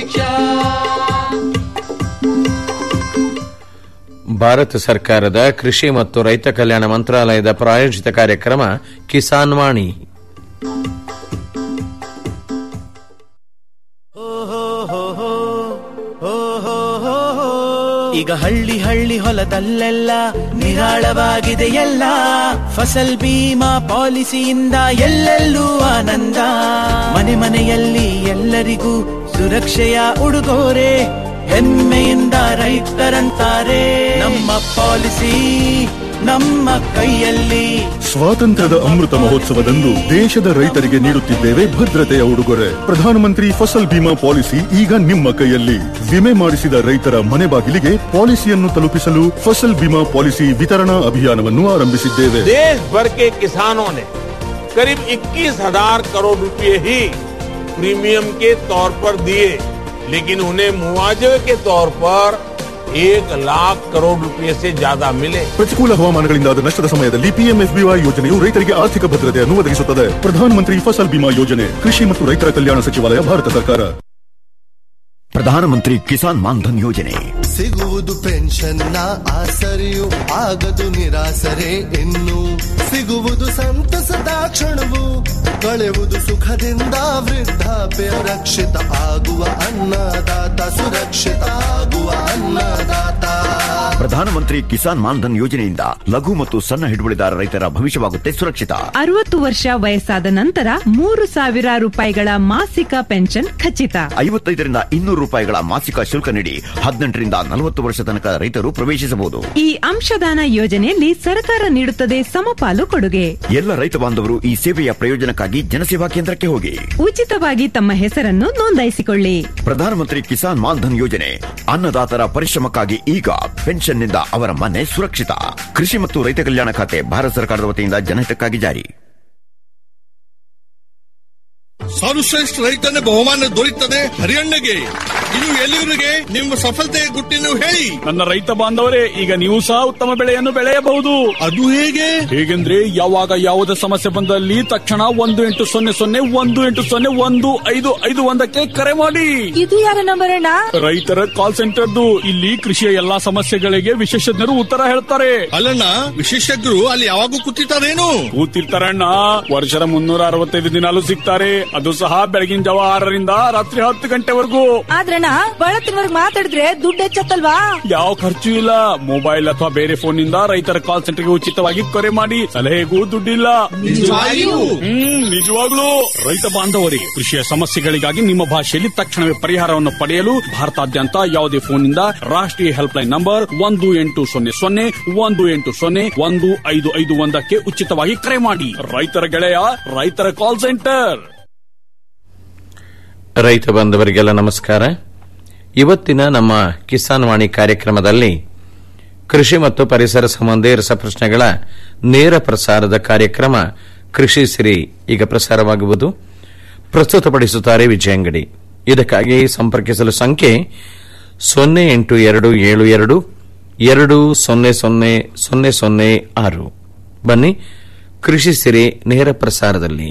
ಸುಭಿಕ್ಷಾ ಭಾರತ ಸರ್ಕಾರದ ಕೃಷಿ ಮತ್ತು ರೈತ ಕಲ್ಯಾಣ ಮಂತ್ರಾಲಯದ ಪ್ರಾಯೋಜಿತ ಕಾರ್ಯಕ್ರಮ ಕಿಸಾನ್ ವಾಣಿ ಈಗ ಹಳ್ಳಿ ಹಳ್ಳಿ ಹೊಲದಲ್ಲೆಲ್ಲ ನಿರಾಳವಾಗಿದೆ ಎಲ್ಲ ಫಸಲ್ ಬೀಮಾ ಪಾಲಿಸಿಯಿಂದ ಎಲ್ಲೆಲ್ಲೂ ಆನಂದ ಮನೆ ಮನೆಯಲ್ಲಿ ಎಲ್ಲರಿಗೂ ಸುರಕ್ಷೆಯ ಉಡುಗೊರೆ ಹೆಮ್ಮೆಯಿಂದ ರೈತರಂತಾರೆ ನಮ್ಮ ಪಾಲಿಸಿ ನಮ್ಮ ಕೈಯಲ್ಲಿ ಸ್ವಾತಂತ್ರ್ಯದ ಅಮೃತ ಮಹೋತ್ಸವದಂದು ದೇಶದ ರೈತರಿಗೆ ನೀಡುತ್ತಿದ್ದೇವೆ ಭದ್ರತೆಯ ಉಡುಗೊರೆ ಪ್ರಧಾನಮಂತ್ರಿ ಫಸಲ್ ಬಿಮಾ ಪಾಲಿಸಿ ಈಗ ನಿಮ್ಮ ಕೈಯಲ್ಲಿ ವಿಮೆ ಮಾಡಿಸಿದ ರೈತರ ಮನೆ ಬಾಗಿಲಿಗೆ ಪಾಲಿಸಿಯನ್ನು ತಲುಪಿಸಲು ಫಸಲ್ ಬಿಮಾ ಪಾಲಿಸಿ ವಿತರಣಾ ಅಭಿಯಾನವನ್ನು ಆರಂಭಿಸಿದ್ದೇವೆ देश भर के किसानों ने करीब 21,000 करोड़ रुपए ही प्रीमियम के तौर पर दिए लेकिन उन्हें मुआवजे के तौर पर एक लाख करोड़ रुपए से ज्यादा मिले ಪ್ರತಿಕೂಲ ಹವಾಮಾನಗಳಿಂದಾದ ನಷ್ಟದ ಸಮಯದಲ್ಲಿ ಪಿಎಂಎಫ್ಬಿವೈ ಯೋಜನೆಯು ರೈತರಿಗೆ ಆರ್ಥಿಕ ಭದ್ರತೆಯನ್ನು ಒದಗಿಸುತ್ತದೆ ಪ್ರಧಾನಮಂತ್ರಿ ಫಸಲ್ ಬಿಮಾ ಯೋಜನೆ ಕೃಷಿ ಮತ್ತು ರೈತರ ಕಲ್ಯಾಣ ಸಚಿವಾಲಯ ಭಾರತ ಸರ್ಕಾರ ಪ್ರಧಾನಮಂತ್ರಿ ಕಿಸಾನ್ ಮಾನ್ಧನ್ ಯೋಜನೆ ಸಿಗುವುದು ಪೆನ್ಷನ್ನ ಆಸರೆಯು ಆಗದು ನಿರಾಸರೆ ಇನ್ನು ಸಿಗುವುದು ಸಂತಸದ ಕ್ಷಣವು ಕಳೆಯುವುದು ಸುಖದಿಂದ ವೃದ್ಧಾಪ್ಯ ರಕ್ಷಿತ ಆಗುವ ಅನ್ನದಾತ ಸುರಕ್ಷಿತ ಆಗುವ ಅನ್ನದಾತ ಪ್ರಧಾನಮಂತ್ರಿ ಕಿಸಾನ್ ಮಾನ್ಧನ್ ಯೋಜನೆಯಿಂದ ಲಘು ಮತ್ತು ಸಣ್ಣ ಹಿಡುವಳಿದಾರ ರೈತರ ಭವಿಷ್ಯವಾಗುತ್ತೆ ಸುರಕ್ಷಿತ ಅರವತ್ತು ವರ್ಷ ವಯಸ್ಸಾದ ನಂತರ ಮೂರು ಸಾವಿರ ರೂಪಾಯಿಗಳ ಮಾಸಿಕ ಪೆನ್ಷನ್ ಖಚಿತ ಐವತ್ತೈದರಿಂದ ಇನ್ನೂರು ರೂಪಾಯಿಗಳ ಮಾಸಿಕ ಶುಲ್ಕ ನೀಡಿ ಹದಿನೆಂಟರಿಂದ ನಲವತ್ತು ವರ್ಷ ತನಕ ರೈತರು ಪ್ರವೇಶಿಸಬಹುದು ಈ ಅಂಶದಾನ ಯೋಜನೆಯಲ್ಲಿ ಸರ್ಕಾರ ನೀಡುತ್ತದೆ ಸಮಪಾಲು ಕೊಡುಗೆ ಎಲ್ಲ ರೈತ ಬಾಂಧವರು ಈ ಸೇವೆಯ ಪ್ರಯೋಜನಕ್ಕಾಗಿ ಜನಸೇವಾ ಕೇಂದ್ರಕ್ಕೆ ಹೋಗಿ ಉಚಿತವಾಗಿ ತಮ್ಮ ಹೆಸರನ್ನು ನೋಂದಾಯಿಸಿಕೊಳ್ಳಿ ಪ್ರಧಾನಮಂತ್ರಿ ಕಿಸಾನ್ ಮಾನ್ಧನ್ ಯೋಜನೆ ಅನ್ನದಾತರ ಪರಿಶ್ರಮಕ್ಕಾಗಿ ಈಗ ಪೆನ್ಷನ್ನಿಂದ ಅವರ ಮನೆ ಸುರಕ್ಷಿತ ಕೃಷಿ ಮತ್ತು ರೈತ ಕಲ್ಯಾಣ ಖಾತೆ ಭಾರತ ಸರ್ಕಾರದ ವತಿಯಿಂದ ಜನಹಿತಕ್ಕಾಗಿ ಜಾರಿ ಸರ್ವಶ್ರೇಷ್ಠ ರೈತನ ಬಹುಮಾನ ದೊರೆಯುತ್ತದೆ ಹರಿಯಣ್ಣಗೆ ಇನ್ನು ಎಲ್ಲಿವರೆಗೆ ನಿಮ್ಮ ಸಫಲತೆಯ ಗುಟ್ಟಿನ ಹೇಳಿ ನನ್ನ ರೈತ ಬಾಂಧವರೇ ಈಗ ನೀವು ಸಹ ಉತ್ತಮ ಬೆಳೆಯನ್ನು ಬೆಳೆಯಬಹುದು ಅದು ಹೇಗೆ ಹೇಗೆಂದ್ರೆ ಯಾವಾಗ ಯಾವುದೇ ಸಮಸ್ಯೆ ಬಂದಲ್ಲಿ ತಕ್ಷಣ ಒಂದು ಎಂಟು ಸೊನ್ನೆ ಸೊನ್ನೆ ಒಂದು ಎಂಟು ಸೊನ್ನೆ ಒಂದು ಐದು ಐದು ಒಂದಕ್ಕೆ ಕರೆ ಮಾಡಿ ಇದು ಯಾರ ನಂಬರ್ ಅಣ್ಣ ರೈತರ ಕಾಲ್ ಸೆಂಟರ್ದು ಇಲ್ಲಿ ಕೃಷಿಯ ಎಲ್ಲಾ ಸಮಸ್ಯೆಗಳಿಗೆ ವಿಶೇಷಜ್ಞರು ಉತ್ತರ ಹೇಳ್ತಾರೆ ಅಲ್ಲಣ್ಣ ವಿಶೇಷಜ್ಞರು ಅಲ್ಲಿ ಯಾವಾಗೂ ಕೂತಿರ್ತಾರೇನು ಕೂತಿರ್ತಾರಣ್ಣ ವರ್ಷದ ಮುನ್ನೂರ ಅರವತ್ತೈದು ದಿನಾಲು ಸಿಗ್ತಾರೆ ಅದು ಸಹ ಬೆಳಗಿನ ಜಾವ ಆರರಿಂದ ರಾತ್ರಿ ಹತ್ತು ಗಂಟೆವರೆಗೂ ಆದ್ರಣ್ಣ ಬಳತ್ತಿನವರ್ಗ್ ಮಾತಾಡಿದ್ರೆ ದುಡ್ಡು ಹೆಚ್ಚತ್ತಲ್ವಾ ಯಾವ ಖರ್ಚು ಇಲ್ಲ ಮೊಬೈಲ್ ಅಥವಾ ಬೇರೆ ಫೋನ್ ನಿಂದ ರೈತರ ಕಾಲ್ ಸೆಂಟರ್ಗೆ ಉಚಿತವಾಗಿ ಕರೆ ಮಾಡಿ ಸಲಹೆಗೂ ದುಡ್ಡಿಲ್ಲ ನಿಜವಾಗಿಯೂ? ಹ್ಮ್ ನಿಜವಾಗ್ಲೂ ರೈತ ಬಾಂಧವರಿಗೆ ಕೃಷಿಯ ಸಮಸ್ಯೆಗಳಿಗಾಗಿ ನಿಮ್ಮ ಭಾಷೆಯಲ್ಲಿ ತಕ್ಷಣವೇ ಪರಿಹಾರವನ್ನು ಪಡೆಯಲು ಭಾರತಾದ್ಯಂತ ಯಾವುದೇ ಫೋನ್ ನಿಂದ ರಾಷ್ಟ್ರೀಯ ಹೆಲ್ಪ್ ಲೈನ್ ನಂಬರ್ ಒಂದು ಎಂಟು ಸೊನ್ನೆ ಸೊನ್ನೆ ಒಂದು ಎಂಟು ಸೊನ್ನೆ ಒಂದು ಐದು ಐದು ಒಂದಕ್ಕೆ ಉಚಿತವಾಗಿ ಕರೆ ಮಾಡಿ ರೈತರ ಗೆಳೆಯ ರೈತರ ಕಾಲ್ ಸೆಂಟರ್ ರೈತ ಬಾಂಧವರಿಗೆಲ್ಲ ನಮಸ್ಕಾರ ಇವತ್ತಿನ ನಮ್ಮ ಕಿಸಾನ್ ವಾಣಿ ಕಾರ್ಯಕ್ರಮದಲ್ಲಿ ಕೃಷಿ ಮತ್ತು ಪರಿಸರ ಸಂಬಂಧಿ ರಸಪ್ರಶ್ನೆಗಳ ನೇರ ಪ್ರಸಾರದ ಕಾರ್ಯಕ್ರಮ ಕೃಷಿ ಸಿರಿ ಈಗ ಪ್ರಸಾರವಾಗುವುದು ಪ್ರಸ್ತುತಪಡಿಸುತ್ತಾರೆ ವಿಜಯಂಗಡಿ ಇದಕ್ಕಾಗಿ ಸಂಪರ್ಕಿಸಲು ಸಂಖ್ಯೆ ಸೊನ್ನೆ ಎಂಟು ಎರಡು ಏಳು ಎರಡು ಎರಡು ಸೊನ್ನೆ ಸೊನ್ನೆ ಸೊನ್ನೆ ಸೊನ್ನೆ ಆರು ಬನ್ನಿ ಕೃಷಿ ಸಿರಿ ನೇರ ಪ್ರಸಾರದಲ್ಲಿ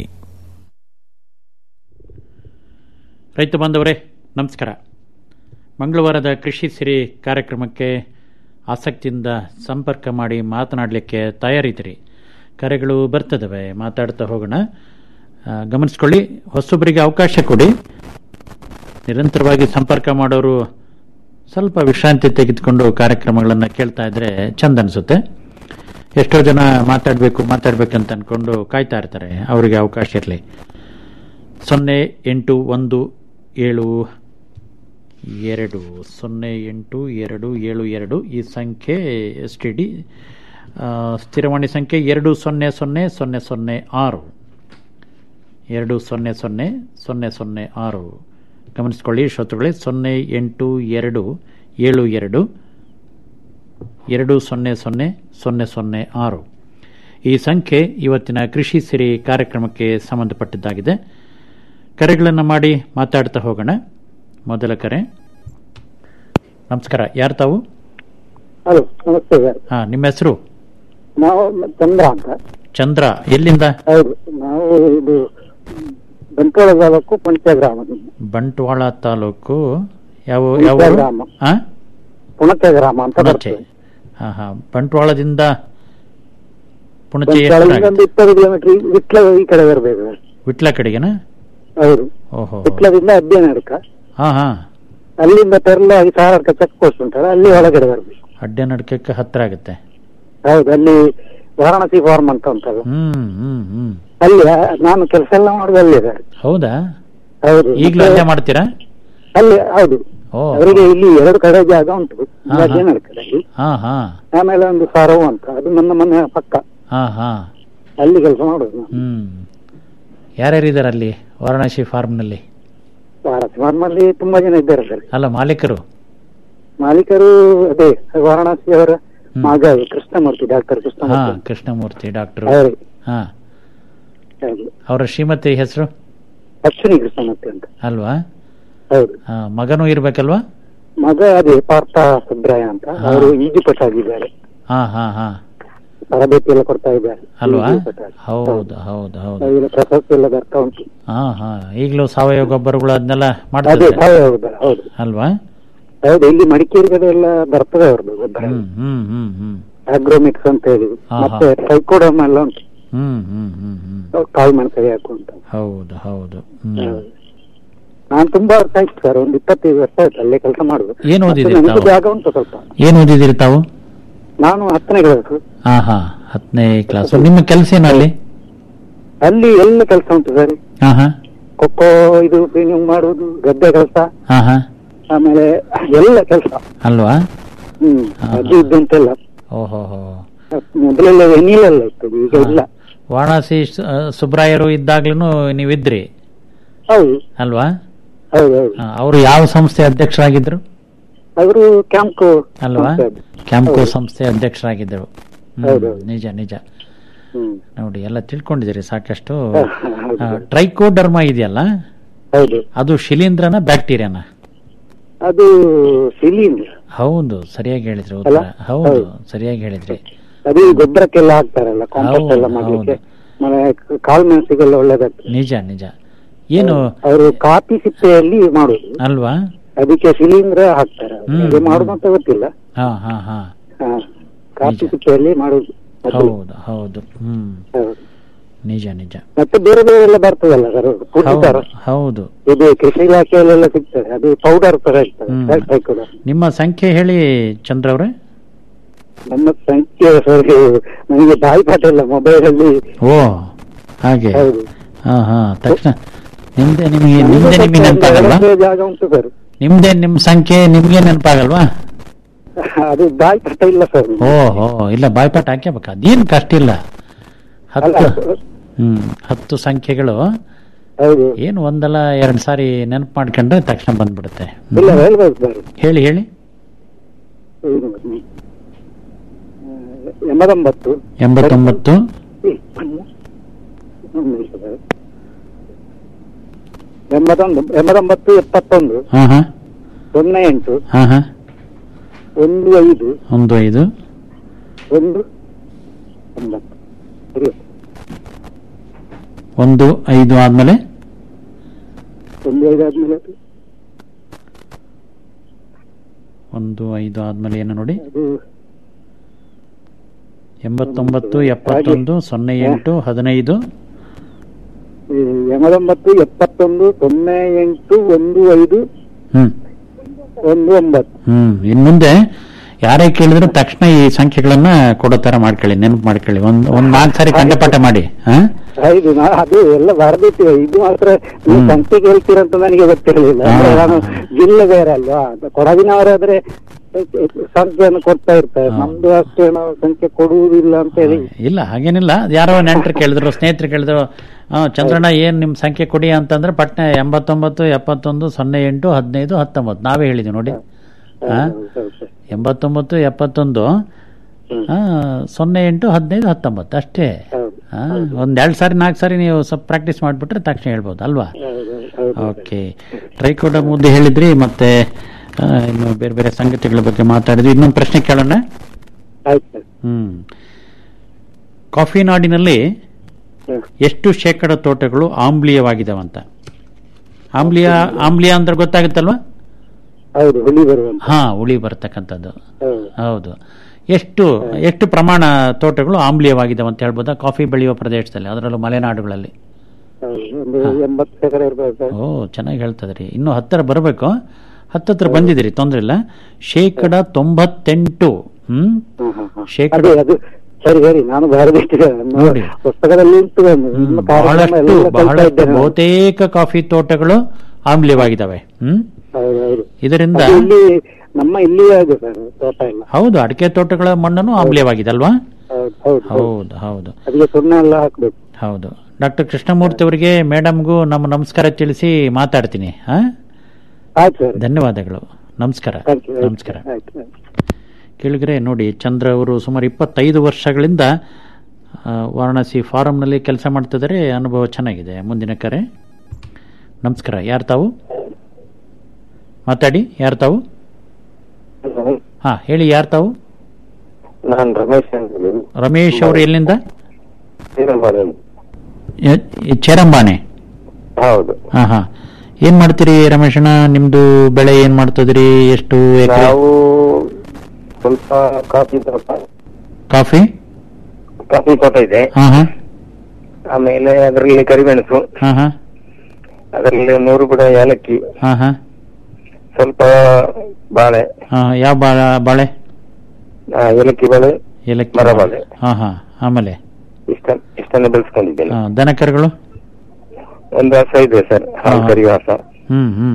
ರೈತ ಬಾಂಧವರೇ ನಮಸ್ಕಾರ ಮಂಗಳವಾರದ ಕೃಷಿ ಸಿರಿ ಕಾರ್ಯಕ್ರಮಕ್ಕೆ ಆಸಕ್ತಿಯಿಂದ ಸಂಪರ್ಕ ಮಾಡಿ ಮಾತನಾಡಲಿಕ್ಕೆ ತಯಾರಿದ್ದೀರಿ ಕರೆಗಳು ಬರ್ತದವೆ ಮಾತಾಡ್ತಾ ಹೋಗೋಣ ಆ, ಗಮನಿಸ್ಕೊಳ್ಳಿ ಹೊಸೊಬ್ಬರಿಗೆ ಅವಕಾಶ ಕೊಡಿ ನಿರಂತರವಾಗಿ ಸಂಪರ್ಕ ಮಾಡೋರು ಸ್ವಲ್ಪ ವಿಶ್ರಾಂತಿ ತೆಗೆದುಕೊಂಡು ಕಾರ್ಯಕ್ರಮಗಳನ್ನು ಕೇಳ್ತಾ ಇದ್ರೆ ಚಂದ ಅನಿಸುತ್ತೆ ಎಷ್ಟೋ ಜನ ಮಾತಾಡಬೇಕು ಮಾತಾಡಬೇಕಂತ ಅಂದ್ಕೊಂಡು ಕಾಯ್ತಾ ಇರ್ತಾರೆ ಅವರಿಗೆ ಅವಕಾಶ ಇರಲಿ ಸೊನ್ನೆ ಎಂಟು ಒಂದು ಏಳು ಎರಡು ಸೊನ್ನೆ ಎಂಟು ಎರಡು ಏಳು ಎರಡು ಈ ಸಂಖ್ಯೆ ಎಸ್ ಟಿ ಡಿ ಸ್ಥಿರವಾಣಿ ಸಂಖ್ಯೆ ಎರಡು ಸೊನ್ನೆ ಸೊನ್ನೆ ಸೊನ್ನೆ ಸೊನ್ನೆ ಆರು ಎರಡು ಸೊನ್ನೆ ಸೊನ್ನೆ ಸೊನ್ನೆ ಸೊನ್ನೆ ಆರು ಗಮನಿಸ್ಕೊಳ್ಳಿ ಶ್ರೋತೃಗಳೇ ಸೊನ್ನೆ ಎಂಟು ಎರಡು ಏಳು ಎರಡು ಎರಡು ಸೊನ್ನೆ ಸೊನ್ನೆ ಸೊನ್ನೆ ಸೊನ್ನೆ ಆರು ಈ ಸಂಖ್ಯೆ ಇವತ್ತಿನ ಕೃಷಿ ಸಿರಿ ಕಾರ್ಯಕ್ರಮಕ್ಕೆ ಸಂಬಂಧಪಟ್ಟಿದ್ದಾಗಿದೆ ಕರೆಗಳನ್ನು ಮಾಡಿ ಮಾತಾಡ್ತಾ ಹೋಗೋಣ ಮೊದಲ ಕರೆ ನಮಸ್ಕಾರ ಯಾರು ತಾವು ಹಲೋ ನಮಸ್ತೆ ಸರ್ ಹಾ ನಿಮ್ಮ ಹೆಸರು ನಾವು ಚಂದ್ರ ಅಂತ ಚಂದ್ರ ಎಲ್ಲಿಂದ ಹೌದು ನಾವು ಇದು ಬಂಟ್ವಾಳ ತಾಲೂಕು ಪುಣಚ ಗ್ರಾಮದಿಂದ ಬಂಟ್ವಾಳ ತಾಲೂಕು ಯಾವ ಹುಣಸೆ ಯಾವ ಊರು? ಗ್ರಾಮ. ಆ? ಪುಣಚ ಗ್ರಾಮ ಅಂತ ಪುಣಚೆ ಬರ್ತದೆ ಹಾ ಹಾ ಬಂಟ್ವಾಳದಿಂದ ಪುಣಚೆ ಎಷ್ಟು ಬಂಟ್ವಾಳದಿಂದ ಆಗುತ್ತೆ? ಒಂದು ಇಪ್ಪತ್ತು ಕಿಲೋಮೀಟರ್ ವಿಟ್ಲ ಈ ಕಡೆ ಬರಬೇಕು ವಿಟ್ಲ ಕಡೆಗೆನಾ ಹೌದು ಓಹೋ ವಿಟ್ಲದಿಂದ ಅಡ್ಡನಡ್ಕ ಹಾ ಹಾ ಅಲ್ಲಿಂದ ಪೆರ್ಲ ಈ ಸಾರಕ ಚೆಕ್ ಪೋಸ್ಟ್ ಉಂಟಲ್ಲ ಅಲ್ಲಿ ಒಳಗಡೆ ಬರಬೇಕು ಅಡ್ಡೆ ನಡ್ಕಕ್ಕೆ ಹತ್ರ ಆಗುತ್ತೆ ಹೌದು ಅಲ್ಲಿ ವಾರಾಣಸಿ ಫಾರ್ಮ್ ಅಂತ ಉಂಟಲ್ಲ ಹ್ಮ್ ಹ್ಮ್ ಹ್ಮ್ ಅಲ್ಲಿ ಆ, ನಾನು ಕೆಲಸ ಎಲ್ಲ ಮಾಡುದು ಅಲ್ಲಿದೆ ಹೌದಾ ಹೌದು ಈಗ್ಲೂ ಅಲ್ಲೇ ಮಾಡ್ತೀರಾ ಅಲ್ಲಿ ಹೌದು ಓ ಅವರಿಗೆ ಇಲ್ಲಿ ಎರಡು ಕಡೆ ಜಾಗ ಉಂಟು ಹಾ, ಹಾ. ಅಡ್ಡನಡ್ಕದಲ್ಲಿ ಹಾ ಹಾ ಆಮೇಲೆ ಒಂದು ಸಾರವು ಅಂತ ಅದು ನನ್ನ ಮನೆ ಪಕ್ಕ ಹಾ ಹಾ ಅಲ್ಲಿ ಕೆಲಸ ಮಾಡುದು ನಾನು ಹ್ಮ್ ಯಾರ್ಯಾರಿದ್ದಾರೆ ಅಲ್ಲಿ ವಾರಣಾಸಿ ಫಾರ್ಮ್ನಲ್ಲಿ ವಾರಾಣಸಿ ಫಾರ್ಮ್ ಅಲ್ಲಿ ತುಂಬಾ ಜನ ಇದ್ದಾರೆ ಸರ್ ಅಲ್ಲ ಮಾಲೀಕರು ಮಾಲೀಕರು ಅದೇ ವಾರಾಣಸಿ ಅವರ ಮಗ ಕೃಷ್ಣಮೂರ್ತಿ ಡಾಕ್ಟರ್ ಹಾ ಕೃಷ್ಣಮೂರ್ತಿ ಕೃಷ್ಣಮೂರ್ತಿ ಡಾಕ್ಟರ್ ಅವರೇ ಹಾ ಹೌದು. ಅವರ ಶ್ರೀಮತಿ ಹೆಸರು ಅಶ್ವಿನಿ ಕೃಷ್ಣಮೂರ್ತಿ ಅಂತ ಅಲ್ವಾ ಹೌದು ಹಾ, ಮಗನೂ ಇರ್ಬೇಕಲ್ವಾ ಮಗ ಅದೇ ಪಾರ್ಥ ಸುಬ್ರಾಯ ಅಂತ ಹಾ. ಅವರು ಈಜುಪಟ ಆಗಿದ್ದಾರೆ ಹಾ ಹಾ ಹಾ ತರಬೇತಿ ಎಲ್ಲ ಕೊಡ್ತಾ ಇದ್ದಾರೆ ಅಲ್ವಾ ಈಜುಪಟ. ಹೌದು ಹೌದು ಹೌದು ಅದರ ಪ್ರಶಸ್ತಿ ಎಲ್ಲ ಬರ್ತಾ ಉಂಟು ಹಾ ಹಾ ಈಗಲೂ ಸಾವಯವ ಗೊಬ್ಬರಗಳು ಅದನ್ನೆಲ್ಲ ಅದೇ ಮಾಡ್ತಾರೆ ಸಾವಯವ ಹೌದು ಅಲ್ವಾ ಹೌದು ಇಲ್ಲಿ ಮಡಿಕೇರಿ ಕಡೆ ಎಲ್ಲ ಬರ್ತದೆ ಅವ್ರದ್ದು ಗೊಬ್ಬರ ಹ್ಮ್ ಹ್ಮ್ ಹ್ಮ್ ಹ್ಮ್ ಆಗ್ರೋಮಿಕ್ಸ್ ಅಂತ ಹೇಳಿ ಹಾ, ಮತ್ತೆ ಟ್ರೈಕೋಡಮ್ ಎಲ್ಲ ಉಂಟು ಹ್ಮ್ ಹ್ಮ್ ಹ್ಮ್ ಹ್ಮ್ ಕಾಳು ಮೆಣಸು ಹಾಕುವಂತ ಹೌದು ಹೌದು ಹ್ಮ್ ನಾನು ತುಂಬಾ ವರ್ಷ ಆಯ್ತು ಸರ್ ಒಂದು ಇಪ್ಪತ್ತೈದು ವರ್ಷ ಆಯ್ತು ಅಲ್ಲೇ ಕೆಲಸ ಮಾಡುದು ಏನ್ ಮತ್ತೆ ಓದಿದ್ದೀರಿ ನನಗೂ ತಾವು? ಜಾಗ ಉಂಟು ಸ್ವಲ್ಪ ಏನ್ ಓದಿದಿರಿ ತಾವು ನಾನು ಹತ್ತನೇ ಕ್ಲಾಸ್ ಹಾ ಹಾ ಹತ್ತನೇ ಕ್ಲಾಸ್ ನಿಮ್ಮ ಕೆಲಸ ಏನು ಅಲ್ಲಿ ಅಲ್ಲಿ ಎಲ್ಲ ಕೆಲಸ ಉಂಟು ಸರ್ ಹಾ ಹಾ ಕೊಕ್ಕೋ ಇದು ಕ್ಲೀನಿಂಗ್ ಮಾಡುವುದು ಗದ್ದೆ ಕೆಲಸ ಹಾ ಹಾ ಆಮೇಲೆ ಎಲ್ಲ ಕೆಲಸ ಅಲ್ವಾ ಹ್ಮ್ ಅದು ಇದು ಅಂತೆಲ್ಲ ಓಹೋ ಹೋ ಮೊದಲೆಲ್ಲ ಎನಿಲೆಲ್ಲ ಇತ್ತು ಈಗ ಇಲ್ಲ ವಾರಣಾಸಿ ಸು- ಆ, ಸುಬ್ರಾಯರು ಇದ್ದಾಗ್ಲೂ ನೀವಿದ್ರಿ ಹೌದು ಅಲ್ವಾ ಹೌದು ಹೌದು ಅವರು ಯಾವ ಸಂಸ್ಥೆ ಅಧ್ಯಕ್ಷರಾಗಿದ್ರು ಅವರು ಕ್ಯಾಂಪ್ಕೋ ಅಲ್ವಾ ಸಂಸ್ಥೆ ಅದು. ಕ್ಯಾಂಪ್ಕೋ ಹೌದು. ಸಂಸ್ಥೆ ಅಧ್ಯಕ್ಷರಾಗಿದ್ದರು ಹ್ಮ್, ಹೌದು. ನಿಜ ನಿಜ ಹ್ಮ್ ನೋಡಿ ಎಲ್ಲ ತಿಳ್ಕೊಂಡಿದ್ದೀರಿ ಸಾಕಷ್ಟು ಹೌದು. ಟ್ರೈಕೋಡರ್ಮ ಇದೆಯಲ್ಲ ಹೌದು ಅದು ಶಿಲೀಂಧ್ರನ ಬ್ಯಾಕ್ಟೀರಿಯಾನ ಅದು ಶಿಲೀಂಧ್ರ ಹೌದು ಸರಿಯಾಗಿ ಹೇಳಿದ್ರಿ ಅಲ್ಲ? ಉತ್ತರ ಹೌದು ಹೌದು. ಸರಿಯಾಗಿ ಹೇಳಿದ್ರಿ ಅದು ಈ ಗೊಬ್ಬರಕ್ಕೆಲ್ಲ ಹಾಕ್ತಾರಲ್ಲ ಕಾಂಪೋಸ್ಟ್ ಎಲ್ಲ ಹೌದು, ಮಾಡ್ಲಿಕ್ಕೆ ಆಮೇಲೆ ಕಾಳು ಮೆಣಸಿಗೆಲ್ಲ ಒಳ್ಳೇದಾಗ್ತದೆ ನಿಜ ನಿಜ ಏನು ಅವರು ಕಾಫಿ ಸಿಪ್ಪೆಯಲ್ಲಿ ಮಾಡುದು ಅಲ್ವಾ ಅದಕ್ಕೆ ಶಿಲೀಂಧ್ರ ಹಾಕ್ತಾರೆ ಹ್ಮ್, ಅದು ಮಾಡುದು ಅಂತ ಗೊತ್ತಿಲ್ಲ ಹಾ ಹಾ ಹಾ ಹಾ ಕಾಫಿ ಸಿಪ್ಪೆಯಲ್ಲಿ ಮಾಡುದು ಮೊದಲು. ಹೌದು ಹೌದು ಹ್ಮ್ ಹೌದು. ನಿಜ ನಿಜ ಮತ್ತೆ ಬೇರೆ ಬೇರೆ ಎಲ್ಲ ಬರ್ತದಲ್ಲ ಸರ್ ಪುಡಿತಾರ ಹೌದು ಹೌದು ಇದು ಕೃಷಿ ಇಲಾಖೆಯಲ್ಲೆಲ್ಲ ಸಿಗ್ತದೆ ಅದು ಪೌಡರ್ ತರ ಇರ್ತದೆ ಹ್ಮ್. ಟ್ರೈಕೋಡರ್. ನಿಮ್ಮ ಸಂಖ್ಯೆ ಹೇಳಿ ಚಂದ್ರ ಅವ್ರೆ ನಮ್ಮ ಸಂಖ್ಯೆ ಸರ್ ನನಗೆ ಬಾಯಿಪಾಠ ಇಲ್ಲ ಮೊಬೈಲ್ ಅಲ್ಲಿ ಓ ಹಾಗೆ ಹೌದು ಹಾ ಹಾ ತಕ್ಷಣ ನಿಮ್ದೆ ನಿಮಗೆ ನಿಮ್ದೆ ನಿಮಗೆ ನೆನಪಾಗಲ್ವಾ ಎರಡು ಜಾಗ ಉಂಟು ಸರ್ ನಿಮ್ದೆ ನಿಮ್ ಸಂಖ್ಯೆ ನಿಮ್ಗೆ ನೆನಪಾಗಲ್ವಾ ಅದು ಬಾಯಿಪಾಠ ಇಲ್ಲ ಸರ್ ಓ ಹೋ ಇಲ್ಲ ಬಾಯ್ಪಾಟ್ ಹಾಕ್ಯಬೇಕು ಅದೇನು ಕಷ್ಟ ಇಲ್ಲ ಅಲ್ಲ ಹತ್ತು ಹ್ಮ್ ಹತ್ತು ಸಂಖ್ಯೆಗಳು ಹೌದು ಏನು ಒಂದಲ್ಲ ಎರಡ್ ಸಾರಿ ನೆನಪು ಮಾಡ್ಕೊಂಡ್ರೆ ತಕ್ಷಣ ಬಂದ್ಬಿಡುತ್ತೆ ಹ್ಮ್. ಇಲ್ಲ ಹೇಳ್ಬೇಕು ಸರ್ ಹೇಳಿ ಹೇಳಿ ಇದು, ಹ್ಮ್. ಆ, ಎಂಬತ್ತೊಂಬತ್ತು ಎಂಬತ್ತೊಂಬತ್ತು ಒಂದು ನಿಮಿಷ ಸರ್. ಎಂಬತ್ತೊಂದು ಎಂಬತ್ತೊಂಬತ್ತು ಎಪ್ಪತ್ತೊಂದು ಹಾ ಹಾ ಸೊನ್ನೆ ಎಂಟು ಹಾ ಹಾ ಒಂದು ಐದು ಒಂದು ಐದು ಒಂದು ಒಂಬತ್ತು ಸರಿ. ಒಂದು ಐದು ಆದ್ಮೇಲೆ ಒಂದು ಐದು ಆದ್ಮೇಲೆ ಅದು- ಒಂದು ಐದು ಆದ್ಮೇಲೆ ಏನು ನೋಡಿ ಅದು ಎಂಬತ್ತೊಂಬತ್ತು ಎಪ್ಪತ್ತೊಂದು ಸೊನ್ನೆ ಎಂಟು ಹದಿನೈದು ಈ ಎಂಬತ್ತೊಂಬತ್ತು ಎಪ್ಪತ್ತೊಂದು ಸೊನ್ನೆ ಎಂಟು ಒಂದು ಐದು ಹ್ಮ್ ಒಂದು ಒಂಬತ್ತು ಹ್ಮ್ ಇನ್ ಮುಂದೆ ಯಾರೇ ಕೇಳಿದ್ರು ತಕ್ಷಣ ಈ ಸಂಖ್ಯೆಗಳನ್ನ ಕೊಡೋ ತರ ಮಾಡ್ಕೊಳ್ಳಿ ನೆನಪು ಮಾಡ್ಕೊಳ್ಳಿ ಒಂದ್ ಒಂದ್ ನಾಲ್ಕು ಸಾರಿ ಕಂಠಪಾಠ ಮಾಡಿ ಹಾ ಹೌದು ನಾ ಅದು ಎಲ್ಲ ಬರೆದಿಟ್ಟಿವೆ ಇದು ಮಾತ್ರ ನೀವು ಹ್ಮ್. ಸಂಖ್ಯೆ ಕೇಳ್ತೀರಂತ ನನಗೆ ಗೊತ್ತಿರಲಿಲ್ಲ ಹಾ, ಅಂದ್ರೆ ಹಾ. ನಾನು ಜಿಲ್ಲೆ ಬೇರೆ ಅಲ್ವಾ ಅದು ಕೊಡಗಿನವರಾದ್ರೆ ಸಂಖ್ಯೆಯನ್ನು ಕೊಡ್ತಾ ಇರ್ತಾರೆ ಹಾ. ನಮ್ದು ಅಷ್ಟೇ ನಾವು ಸಂಖ್ಯೆ ಕೊಡುವುದಿಲ್ಲ ಅಂತ ಹೇಳಿ ಇಲ್ಲ ಹಾಗೇನಿಲ್ಲ ಯಾರೋ ನೆಂಟರು ಕೇಳಿದ್ರು ಸ್ನೇಹಿತರು ಕೇಳಿದ್ರು ಆ, ಚಂದ್ರಣ್ಣ ಏನ್ ನಿಮ್ ಸಂಖ್ಯೆ ಕೊಡಿ ಅಂತಂದ್ರೆ ಪಟ್ನೆ ಎಂಬತ್ತೊಂಬತ್ತು ಎಪ್ಪತ್ತೊಂದು ಸೊನ್ನೆ ಎಂಟು ಹದಿನೈದು ಹತ್ತೊಂಬತ್ತು ನಾವೇ ಹೇಳಿದ್ವಿ ನೋಡಿ ಆ? ಎಂಬತ್ತೊಂಬತ್ತು ಎಪ್ಪತ್ತೊಂದು ಆ, ಸೊನ್ನೆ ಎಂಟು ಹದಿನೈದು ಹತ್ತೊಂಬತ್ತು ಅಷ್ಟೇ ಆ, ಒಂದ್ ಎರಡ್ ಸಾರಿ ನಾಲ್ಕು ಸಾರಿ ನೀವು ಸ್ವಲ್ಪ ಪ್ರಾಕ್ಟೀಸ್ ಮಾಡ್ಬಿಟ್ರೆ ತಕ್ಷಣ ಹೇಳ್ಬೋದು ಅಲ್ವಾ ಓಕೆ ಟ್ರೈಕೋಡ ಮುದ್ದೆ ಹೇಳಿದ್ರಿ ಮತ್ತೆ ಆ, ಇನ್ನು ಬೇರೆ ಬೇರೆ ಸಂಗತಿಗಳ ಬಗ್ಗೆ ಮಾತಾಡಿದ್ವಿ ಇನ್ನೊಂದು ಪ್ರಶ್ನೆ ಕೇಳೋಣ ಆಯ್ತು ಹ್ಮ್ ಕಾಫಿ ನಾಡಿನಲ್ಲಿ ಎಷ್ಟು ಶೇಕಡ ತೋಟಗಳು ಆಮ್ಲೀಯವಾಗಿದಾವಂತ ಆಮ್ಲೀಯ ಆಮ್ಲೀಯ ಅಂದ್ರೆ ಗೊತ್ತಾಗುತ್ತಲ್ವಾ ಹೌದು ಹುಳಿ ಬರುವಂತ ಹಾ ಹುಳಿ ಬರ್ತಕ್ಕಂಥದ್ದು ಹೌದು ಹೌದು ಎಷ್ಟು ಎಷ್ಟು ಪ್ರಮಾಣ ತೋಟಗಳು ಆಮ್ಲೀಯವಾಗಿದಾವೆ ಅಂತ ಹೇಳ್ಬೋದಾ ಕಾಫಿ ಬೆಳೆಯುವ ಪ್ರದೇಶದಲ್ಲಿ ಅದರಲ್ಲೂ ಮಲೆನಾಡುಗಳಲ್ಲಿ ಹೌದು ಒಂದು ಎಂಬತ್ತು ಶೇಕಡ ಇರ್ಬೋದು ಸರ್ ಓ ಚೆನ್ನಾಗಿ ಹೇಳ್ತದ್ರಿ ಇನ್ನು ಹತ್ತರ ಬರಬೇಕು ಹತ್ತತ್ರ ಬಂದಿದ್ದೀರಿ ತೊಂದ್ರೆ ಇಲ್ಲ ಶೇಕಡ ತೊಂಬತ್ತೆಂಟು ಹ್ಮ್ ಶೇಕಡ ಅದೇ ಅದು ಸರಿ ಸರಿ ನಾನು ಬರದಿಟ್ಟಿದೆ ನೋಡಿ. ಪುಸ್ತಕದಲ್ಲಿ ಉಂಟು ಒಂದು. ನಿಮ್ಮ ಕಾರ್ಯಕ್ರಮ ಬಹಳಷ್ಟು ಎಲ್ಲ ಕಲಿತಾ ಬಹಳಷ್ಟು ಇದ್ದೇನೆ ನಾನು. ಬಹುತೇಕ ಕಾಫಿ ತೋಟಗಳು ಆಮ್ಲೀಯವಾಗಿದ್ದಾವೆ ಹ್ಮ್ ಹೌದು ಹೌದು ಇದರಿಂದ ಅದು ಇಲ್ಲಿ ನಮ್ಮ ಇಲ್ಲಿಯೇ ಇದೆ ಸರ್ ತೋಟ ಎಲ್ಲ ಹೌದು ಅಡಿಕೆ ತೋಟಗಳ ಮಣ್ಣನ್ನು ಆಮ್ಲೀಯವಾಗಿದೆ ಅಲ್ವಾ ಹೌದು ಹೌದು ಹೌದು ಹೌದು ಹೌದು ಅದಕ್ಕೆ ಸುಣ್ಣ ಎಲ್ಲ ಹಾಕ್ಬೇಕು ಹೌದು ಡಾಕ್ಟರ್ ಕೃಷ್ಣಮೂರ್ತಿ ಅವರಿಗೆ ಮೇಡಮ್ಗೂ ನಮ್ಮ ನಮಸ್ಕಾರ ತಿಳಿಸಿ ಮಾತಾಡ್ತೀನಿ ಹಾ ಆಯ್ತು ಸರ್ ಧನ್ಯವಾದಗಳು ನಮಸ್ಕಾರ Thank you. ನಮಸ್ಕಾರ ಆಯ್ತು ಆಯ್ತು ಕೇಳಿದ್ರೆ ನೋಡಿ ಚಂದ್ರ ಅವರು ಸುಮಾರು ಇಪ್ಪತ್ತೈದು ವರ್ಷಗಳಿಂದ ಆ, ವಾರಣಾಸಿ ಫಾರಂನಲ್ಲಿ ಕೆಲಸ ಮಾಡ್ತಿದ್ದಾರೆ ಅನುಭವ ಚೆನ್ನಾಗಿದೆ ಮುಂದಿನ ಕರೆ ನಮಸ್ಕಾರ ಯಾರು ತಾವು ಮಾತಾಡಿ ಯಾರು ತಾವು ಹಾ ಹೇಳಿ ಯಾರು ತಾವು ನಾನು ರಮೇಶ್ ಅಂತ ಹೇಳಿ. ರಮೇಶ್ ಅವರು ಎಲ್ಲಿಂದ ಶ್ರೀರಂಗಪಟ್ಟಣ. ಎ- ಈ ಚೇರಂಬಾನೆ ಹೌದು ಹಾ ಹಾ ಏನ್ ಮಾಡ್ತೀರಿ ರಮೇಶಣ್ಣ ನಿಮ್ದು ಬೆಳೆ ಏನ್ ಮಾಡ್ತಿದ್ರಿ ಎಷ್ಟು ಎಕರೆ ನಾವು ಸ್ವಲ್ಪ ಕಾಫಿ ತೋಟ ಕಾಫಿ ಕಾಫಿ ತೋಟ ಇದೆ ಹಾ ಹಾ ಆಮೇಲೆ ಅದರಲ್ಲಿ ಕರಿಮೆಣಸು ಹಾ ಹಾ ಅದರಲ್ಲಿ ನೂರು ಬುಡ ಏಲಕ್ಕಿ ಹಾ ಹಾ ಸ್ವಲ್ಪ ಬಾಳೆ ಹಾ ಯಾವ ಬಾಳೆ ಬಾಳೆ ಆ, ಏಲಕ್ಕಿ ಬಾಳೆ ಏಲಕ್ಕಿ ಮರ ಬಾಳೆ. ಬಾಳೆ ಹಾ ಹಾ ಆಮೇಲೆ ಇಷ್ಟ ಇಷ್ಟನ್ನು ಬೆಳೆಸ್ಕೊಂಡಿದ್ದೇನೆ ಆ, ದನ ಕರುಗಳು ಒಂದು ಹಸ ಇದೆ ಸರ್ ಹಾಲು ಹಾ. ಕರಿಯುವ ಹಸ ಹ್ಮ್ ಹ್ಮ್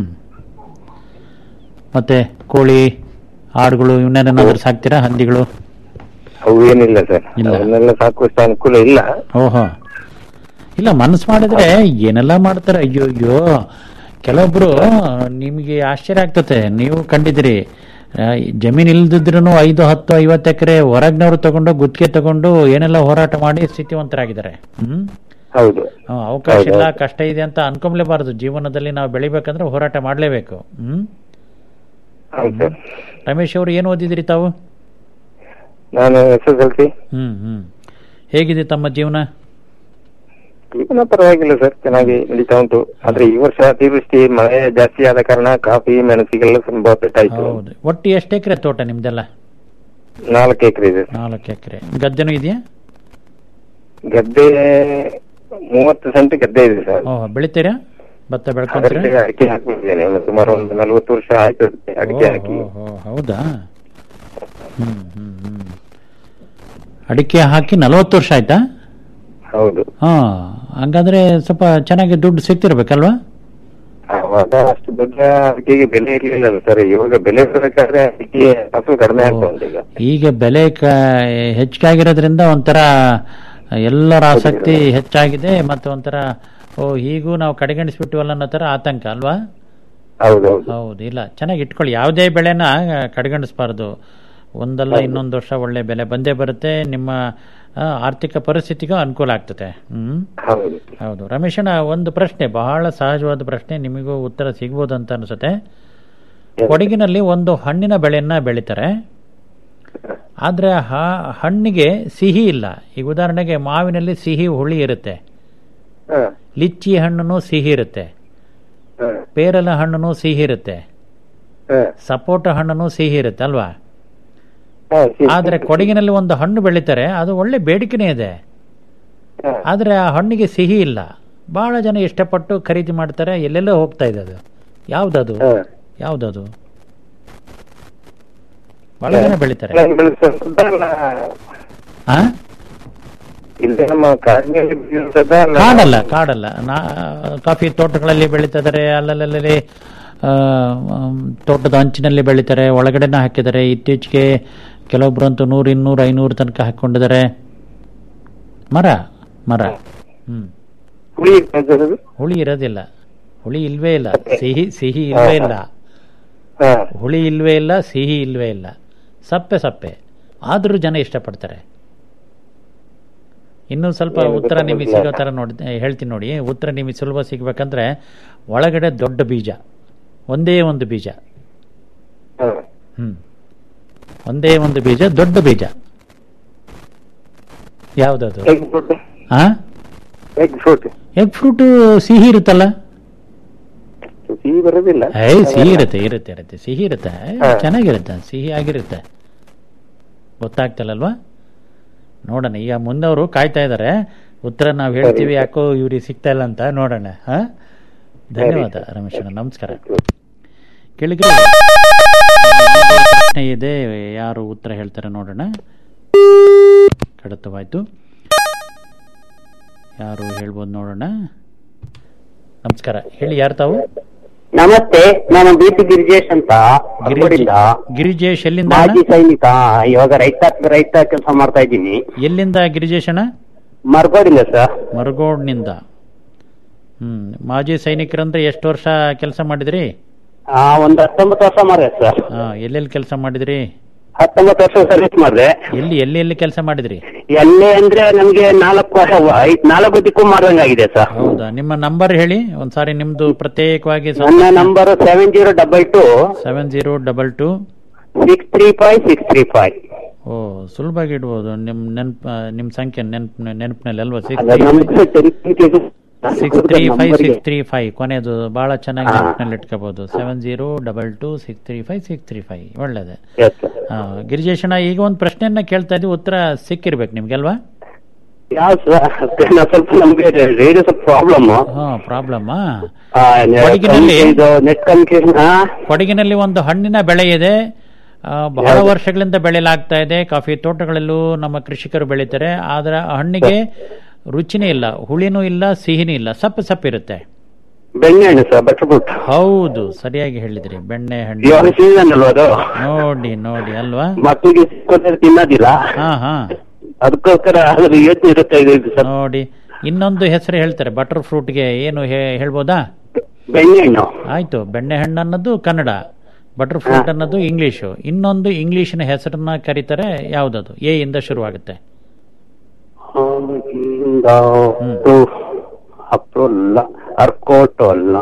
ಮತ್ತೆ ಕೋಳಿ ಆಡುಗಳು ಇವನ್ನೇನಾದ್ರೂ ಸಾಕ್ತೀರಾ ಹಂದಿಗಳು ಅವು ಏನಿಲ್ಲ ಸರ್ ಇಲ್ಲ. ಅವನ್ನೆಲ್ಲ ಸಾಕುವಷ್ಟು ಅನುಕೂಲ ಇಲ್ಲ ಓಹೋ ಇಲ್ಲ ಮನಸ್ಸು ಮಾಡಿದ್ರೆ ಏನೆಲ್ಲ ಮಾಡ್ತಾರೆ ಅಯ್ಯೋ ಅಯ್ಯೋ ಕೆಲವೊಬ್ರು ನಿಮಗೆ ಆಶ್ಚರ್ಯ ಆಗ್ತತೆ ನೀವು ಕಂಡಿದ್ದೀರಿ ಆ, ಜಮೀನ್ ಇಲ್ದಿದ್ರು ಐದು ಹತ್ತು ಐವತ್ತು ಎಕರೆ ಹೊರಗ್ನವ್ರು ತಗೊಂಡು ಗುತ್ತಿಗೆ ತಗೊಂಡು ಏನೆಲ್ಲ ಹೋರಾಟ ಮಾಡಿ ಸ್ಥಿತಿವಂತರಾಗಿದ್ದಾರೆ ಹ್ಮ್ ಹೌದು ಆ, ಅವಕಾಶ ಹೌದು, ಇಲ್ಲ ಹೌದು. ಕಷ್ಟ ಇದೆ ಅಂತ ಅನ್ಕೊಂಬ್ಲೇಬಾರದು ಜೀವನದಲ್ಲಿ ನಾವು ಬೆಳಿಬೇಕಂದ್ರೆ ಹೋರಾಟ ಮಾಡಲೇಬೇಕು ಹ್ಮ್ ಹೌದು ಸರ್ ರಮೇಶ್ ಅವರು ಏನು ಓದಿದಿರಿ ತಾವು ನಾನು ಎಸ್ ಎಸ್ ಎಲ್ ಸಿ ಹ್ಮ್ ಹ್ಮ್ ಹೇಗಿದೆ ತಮ್ಮ ಜೀವನ ಜೀವನ ಪರವಾಗಿಲ್ಲ ಸರ್ ಚೆನ್ನಾಗಿ ನಡೀತಾ ಉಂಟು ಆದ್ರೆ ಈ ವರ್ಷ ಅತಿವೃಷ್ಟಿ ಮಳೆ ಜಾಸ್ತಿ ಆದ ಕಾರಣ ಕಾಫಿ ಮೆಣಸಿಗೆಲ್ಲ ತುಂಬಾ ಪೆಟ್ಟಾಯ್ತು ಹೌದು ಒಟ್ಟು ಎಷ್ಟು ಎಕರೆ ತೋಟ ನಿಮ್ದೆಲ್ಲ ನಾಲ್ಕು ಎಕರೆ ಇದೆ ನಾಲ್ಕು ಎಕರೆ ಗದ್ದೆನೂ ಇದೆಯಾ ಗದ್ದೆ ಮೂವತ್ತು ಸೆಂಟ್ ಗದ್ದೆ ಇದೆ ಸರ್ ಓ ಬೆಳಿತೀರಾ ಭತ್ತ ಬೆಳ್ಕೊಂತೀರಾ ಅದರಲ್ಲಿ ಅಡಿಕೆ ಹಾಕಿದ್ದೇನೆ ಒಂದು ಸುಮಾರು ಒಂದು ನಲವತ್ತು ವರ್ಷ ಆಯ್ತು ಅದಕ್ಕೆ ಅಡಿಕೆ ಹಾಕಿ ಓ, ಓ, ಹೌದಾ ಹ್ಮ್ ಹ್ಮ್ ಹ್ಮ್ ಅಡಿಕೆ ಹಾಕಿ ನಲವತ್ತು ವರ್ಷ ಆಯ್ತಾ ಹೌದು ಹಾ ಹಂಗಾದ್ರೆ ಸ್ವಲ್ಪ ಚೆನ್ನಾಗಿ ದುಡ್ಡು ಸಿಗ್ತಿರ್ಬೇಕಲ್ವಾ ಅವಾಗ ಅಷ್ಟು ದೊಡ್ಡ ಅಡಿಕೆಗೆ ಬೆಲೆ ಇರ್ಲಿಲ್ಲ ಸರ್ ಇವಾಗ ಬೆಲೆ ಬರಬೇಕಾದ್ರೆ ಅಡಿಕೆ ಫಸಲು ಕಡಿಮೆ ಆಗ್ತಾ ಉಂಟು ಈಗ ಈಗ ಬೆಲೆ ಕ ಹೆಚ್ಚಾಗಿರೋದ್ರಿಂದ ಒಂಥರ ಎಲ್ಲರ ಆಸಕ್ತಿ ಹೆಚ್ಚಾಗಿದೆ ಮತ್ತೆ ಒಂಥರ ಓ ಹೀಗೂ ನಾವು ಕಡೆಗಣಿಸ್ಬಿಟ್ಟಿವಲ್ಲ ಅನ್ನೋ ತರ ಆತಂಕ ಅಲ್ವಾ ಹೌದೌದು ಹೌದು ಇಲ್ಲ ಚೆನ್ನಾಗಿ ಇಟ್ಕೊಳ್ಳಿ ಯಾವುದೇ ಬೆಳೆನ ಕಡೆಗಣಿಸಬಾರ್ದು ಒಂದಲ್ಲ ಇನ್ನೊಂದು ವರ್ಷ ಒಳ್ಳೆ ಬೆಲೆ ಬಂದೇ ಬರುತ್ತೆ ನಿಮ್ಮ ಆ, ಆರ್ಥಿಕ ಪರಿಸ್ಥಿತಿಗೂ ಅನುಕೂಲ ಆಗ್ತದೆ ಹ್ಮ್ ಹೌದು ಹೌದು ರಮೇಶಣ್ಣ ಒಂದು ಪ್ರಶ್ನೆ ಬಹಳ ಸಹಜವಾದ ಪ್ರಶ್ನೆ ನಿಮಗೂ ಉತ್ತರ ಸಿಗ್ಬೋದು ಅಂತ ಅನ್ಸುತ್ತೆ ಕೊಡಗಿನಲ್ಲಿ ಒಂದು ಹಣ್ಣಿನ ಬೆಳೆಯನ್ನ ಬೆಳಿತಾರೆ ಆದ್ರೆ ಹ- ಹಣ್ಣಿಗೆ ಸಿಹಿ ಇಲ್ಲ ಈಗ ಉದಾಹರಣೆಗೆ ಮಾವಿನಲ್ಲಿ ಸಿಹಿ ಹುಳಿ ಇರುತ್ತೆ ಹ, ಲಿಚ್ಚಿ ಹಣ್ಣು ಸಿಹಿ ಇರುತ್ತೆ ಹ, ಪೇರಲ ಹಣ್ಣು ಸಿಹಿ ಇರುತ್ತೆ ಹ. ಸಪೋಟ ಹಣ್ಣು ಸಿಹಿ ಇರುತ್ತೆ ಅಲ್ವಾ ಹ, ಸಿ- ಆದ್ರೆ ಕೊಡಗಿನಲ್ಲಿ ಒಂದು ಹಣ್ಣು ಬೆಳಿತಾರೆ ಅದು ಒಳ್ಳೆ ಬೇಡಿಕೆನೇ ಇದೆ ಹ. ಆದ್ರೆ ಆ ಹಣ್ಣಿಗೆ ಸಿಹಿ ಇಲ್ಲ ಬಹಳ ಜನ ಇಷ್ಟಪಟ್ಟು ಖರೀದಿ ಮಾಡ್ತಾರೆ ಎಲ್ಲೆಲ್ಲೋ ಹೋಗ್ತಾ ಇದೆ ಅದು ಯಾವ್ದದು ಹ. ಯಾವ್ದದು ಬಹಳ ಜನ ಬೆಳಿತಾರೆ ನಾನು ಬೆಳೆಸುವಂತದ್ದಾ ಅಲ್ಲ ಆ ಇಲ್ಲಿ ನಮ್ಮ ಕಾಡಿನಲ್ಲಿ ಬೆಳೆಯುವಂತದ್ದಾ ಅಲ್ಲ ಕಾಡಲ್ಲ ಕಾಡಲ್ಲ ನಾ ಕಾಫಿ ತೋಟಗಳಲ್ಲಿ ಬೆಳೀತಿದ್ದಾರೆ ಅಲ್ಲಲ್ಲಿ ಆ, ಮ್, ತೋಟದ ಅಂಚಿನಲ್ಲಿ ಬೆಳೀತಾರೆ ಒಳಗಡೆನ ಹಾಕಿದ್ದಾರೆ ಇತ್ತೀಚೆಗೆ ಕೆಲವೊಬ್ರಂತೂ ನೂರು ಇನ್ನೂರು ಐನೂರು ತನಕ ಹಾಕೊಂಡಿದ್ದಾರೆ ಮರ ಮರ ಹ್ಮ್ ಹುಳಿ ಇರ್ತದೆ ಹುಳಿ ಇರೋದಿಲ್ಲ ಹುಳಿ ಇಲ್ವೇ ಇಲ್ಲ ಸಿಹಿ ಸಿಹಿ ಇಲ್ವೇ ಇಲ್ಲ ಹ, ಹುಳಿ ಇಲ್ವೇ ಇಲ್ಲ ಸಿಹಿ ಇಲ್ವೇ ಇಲ್ಲ ಸಪ್ಪೆ ಸಪ್ಪೆ ಆದ್ರೂ ಜನ ಇಷ್ಟಪಡ್ತಾರೆ ಇನ್ನೂ ಸ್ವಲ್ಪ ಏನು ಉತ್ತರ ನಿಮಗೆ ಗೊತ್ತಾಗ್ಲಿಲ್ಲ. ಸಿಗೋ ತರ ನೋಡಿ ಹೇಳ್ತೀನಿ ನೋಡಿ ಉತ್ತರ ನಿಮಗೆ ಸುಲಭ ಸಿಗ್ಬೇಕಂದ್ರೆ ಒಳಗಡೆ ದೊಡ್ಡ ಬೀಜ ಒಂದೇ ಒಂದು ಬೀಜ ಹ. ಹ್ಮ್ ಒಂದೇ ಒಂದು ಬೀಜ ದೊಡ್ಡ ಬೀಜ ಯಾವ್ದದು ಹೇಗೆ ದೊಡ್ಡ? ಆ ಎಗ್ ಫ್ರೂಟ್ ಎಗ್ ಫ್ರೂಟ್ ಸಿಹಿ ಇರುತ್ತಲ್ಲ ಸಿಹಿ ಬರೋದಿಲ್ಲ ಏ ಸಿಹಿ ಇರುತ್ತೆ ಇರುತ್ತೆ ಇರುತ್ತೆ ಸಿಹಿ ಇರುತ್ತೆ ಏ, ಹಾ. ಚೆನ್ನಾಗಿರುತ್ತೆ ಸಿಹಿ ಆಗಿರುತ್ತೆ ಗೊತ್ತಾಗ್ತಲ್ಲಲ್ವಾ ನೋಡೋಣ ಈಗ ಮುಂದವರು ಕಾಯ್ತಾ ಇದ್ದಾರೆ ಉತ್ತರ ನಾವು ಹೇಳ್ತೀವಿ ಯಾಕೋ ಇವ್ರಿಗೆ ಸಿಗ್ತಾ ಇಲ್ಲ ಅಂತ ನೋಡೋಣ ಹಾ ಧನ್ಯವಾದ ರಮೇಶ್ ಅಣ್ಣ ನಮಸ್ಕಾರ ಕೆಳಗೆ ಪ್ರಶ್ನೆ ಇದೆ ಯಾರು ಉತ್ತರ ಹೇಳ್ತಾರೆ ನೋಡೋಣ ಕಡತವಾಯ್ತು ಯಾರು ಹೇಳ್ಬೋದು ನೋಡೋಣ ನಮಸ್ಕಾರ ಹೇಳಿ ಯಾರು ತಾವು ನಮಸ್ತೆ ನಾನು ಬಿ ಪಿ ಗಿರಿಜೇಶ್ ಅಂತ ಗಿರಿಜ- ಗಿರಿಜೇಶ್ ಎಲ್ಲಿಂದ ಅಣ್ಣ? ಮಾಜಿ ಸೈನಿಕ ಇವಾಗ ರೈತ ರೈತ ಕೆಲಸ ಮಾಡ್ತಾ ಇದ್ದೀನಿ ಎಲ್ಲಿಂದ ಗಿರಿಜೇಶ್ ಅಣ್ಣ ಮರ್ಗೋಡಿಲ್ಲ ಸರ್ ಮರಗೋಡ್ನಿಂದ ಹ್ಮ್ ಮಾಜಿ ಸೈನಿಕರಂದ್ರೆ ಎಷ್ಟು ವರ್ಷ ಕೆಲಸ ಮಾಡಿದ್ರಿ ಆ ಒಂದ್ ಹತ್ತೊಂಬತ್ತು ವರ್ಷ ಮಾಡಿದೆ ಸರ್ ಹಾ ಎಲ್ಲೆಲ್ಲಿ ಕೆಲಸ ಮಾಡಿದ್ರಿ ಹತ್ತೊಂಬತ್ತು ವರ್ಷ ಸರ್ವಿಸ್ ಮಾಡಿದೆ ಎಲ್ಲಿ ಎಲ್ಲಿ ಎಲ್ಲಿ ಕೆಲಸ ಮಾಡಿದ್ರಿ ಎಲ್ಲೇ ಅಂದ್ರೆ ನಮ್ಗೆ ನಾಲ್ಕು ವರ್ಷ ಐದ್ ನಾಲ್ಕು ದಿಕ್ಕೂ ಮಾಡ್ದಂಗಾಗಿದೆ ಸರ್ ಹೌದಾ ನಿಮ್ಮ ನಂಬರ್ ಹೇಳಿ ಒಂದ್ಸಾರಿ ನಿಮ್ದು ಪ್ರತ್ಯೇಕವಾಗಿ ನನ್ನ number seven zero double two seven zero double two six three five six three five ಓ ಸುಲಭವಾಗಿ ಇಡ್ಬೋದು ನಿಮ್ ನೆನ್ಪ್ ನಿಮ್ ಸಂಖ್ಯೆ ನೆನ್ಪ್ ನೆನಪಿನಲ್ಲಿ ಅಲ್ವಾ six three five six three five ಕೊನೆದು ಬಹಳ ಚೆನ್ನಾಗಿ ಹಾ. ನೆನಪಿನಲ್ಲಿ ಇಟ್ಕೋಬಹುದು seven zero double two six three five six three five ಒಳ್ಳೇದೆ ಹಾ, ಗಿರಿಜೇಶಣ್ಣ ಈಗ ಒಂದು ಪ್ರಶ್ನೆಯನ್ನ ಕೇಳ್ತಾ ಇದ್ವಿ ಉತ್ತರ ಸಿಕ್ಕಿರ್ಬೇಕು ನಿಮ್ಗೆ ಅಲ್ವಾ ಯಾವ ಸರ್ ನಾ ಸ್ವಲ್ಪ ನಮ್ಗೆ ರೇಡಿಯೋ ಸ್ವಲ್ಪ ಪ್ರಾಬ್ಲಮ್ ಹಾ ಪ್ರಾಬ್ಲಮ್ ಕೊಡಗಿನಲ್ಲಿ ಇದು ನೆಟ್ ಕಮ್ಯುನಿಕೇಶನ್ ಕೊಡಗಿನಲ್ಲಿ ಒಂದು ಹಣ್ಣಿನ ಬೆಳೆ ಇದೆ ಆ, ಬಹಳ ವರ್ಷಗಳಿಂದ ಬೆಳೆಯಲಾಗ್ತಾ ಇದೆ ಕಾಫಿ ತೋಟಗಳಲ್ಲೂ ನಮ್ಮ ಕೃಷಿಕರು ಬೆಳೀತಾರೆ ಆದ್ರೆ ಆ ಹಣ್ಣಿಗೆ ರುಚಿನೇ ಇಲ್ಲ ಹುಳಿನೂ ಇಲ್ಲ ಸಿಹಿನೂ ಇಲ್ಲ ಸಪ್ಪು ಸಪ್ಪಿರುತ್ತೆ ಬೆಣ್ಣೆಹಣ್ಣು ಸರ್ ಬಟರ್ ಫ್ರೂಟ್ ಹೌದು ಸರಿಯಾಗಿ ಹೇಳಿದ್ರಿ ಬೆಣ್ಣೆ ಹಣ್ಣು ಇವಾಗ ಸೀಸನ್ ಅಲ್ವಾ ಅದು ನೋಡಿ ನೋಡಿ ಅಲ್ವಾ ಮಕ್ಕಳಿಗೆ ಸಿಕ್ಕೋದ್ರೆ ತಿನ್ನೋದಿಲ್ಲ ಹಾ ಹಾ ಅದಕ್ಕೋಸ್ಕರ ಅದ್ರ ಯೋಚನೆ ಇರುತ್ತೆ ಇದು ಸರ್ ನೋಡಿ ಇನ್ನೊಂದು ಹೆಸರು ಹೇಳ್ತಾರೆ ಬಟರ್ ಫ್ರೂಟ್ಗೆ ಏನು ಹೇ- ಹೇಳ್ಬೋದಾ ಬೆಣ್ಣೆಹಣ್ಣು ಆಯ್ತು ಬೆಣ್ಣೆ ಹಣ್ಣು ಅನ್ನೋದು ಕನ್ನಡ ಬಟರ್ ಫ್ರೂಟ್ ಅನ್ನೋದು ಇಂಗ್ಲಿಷು ಇನ್ನೊಂದು ಇಂಗ್ಲಿಷಿನ ಹೆಸರನ್ನ ಕರೀತಾರೆ ಯಾವ್ದದು ಎ ಇಂದ ಶುರುವಾಗುತ್ತೆ ಇಂದ ಅಪ್ರೋಲ್ಲ ಅರ್ಕೋಟೋಲ್ಲ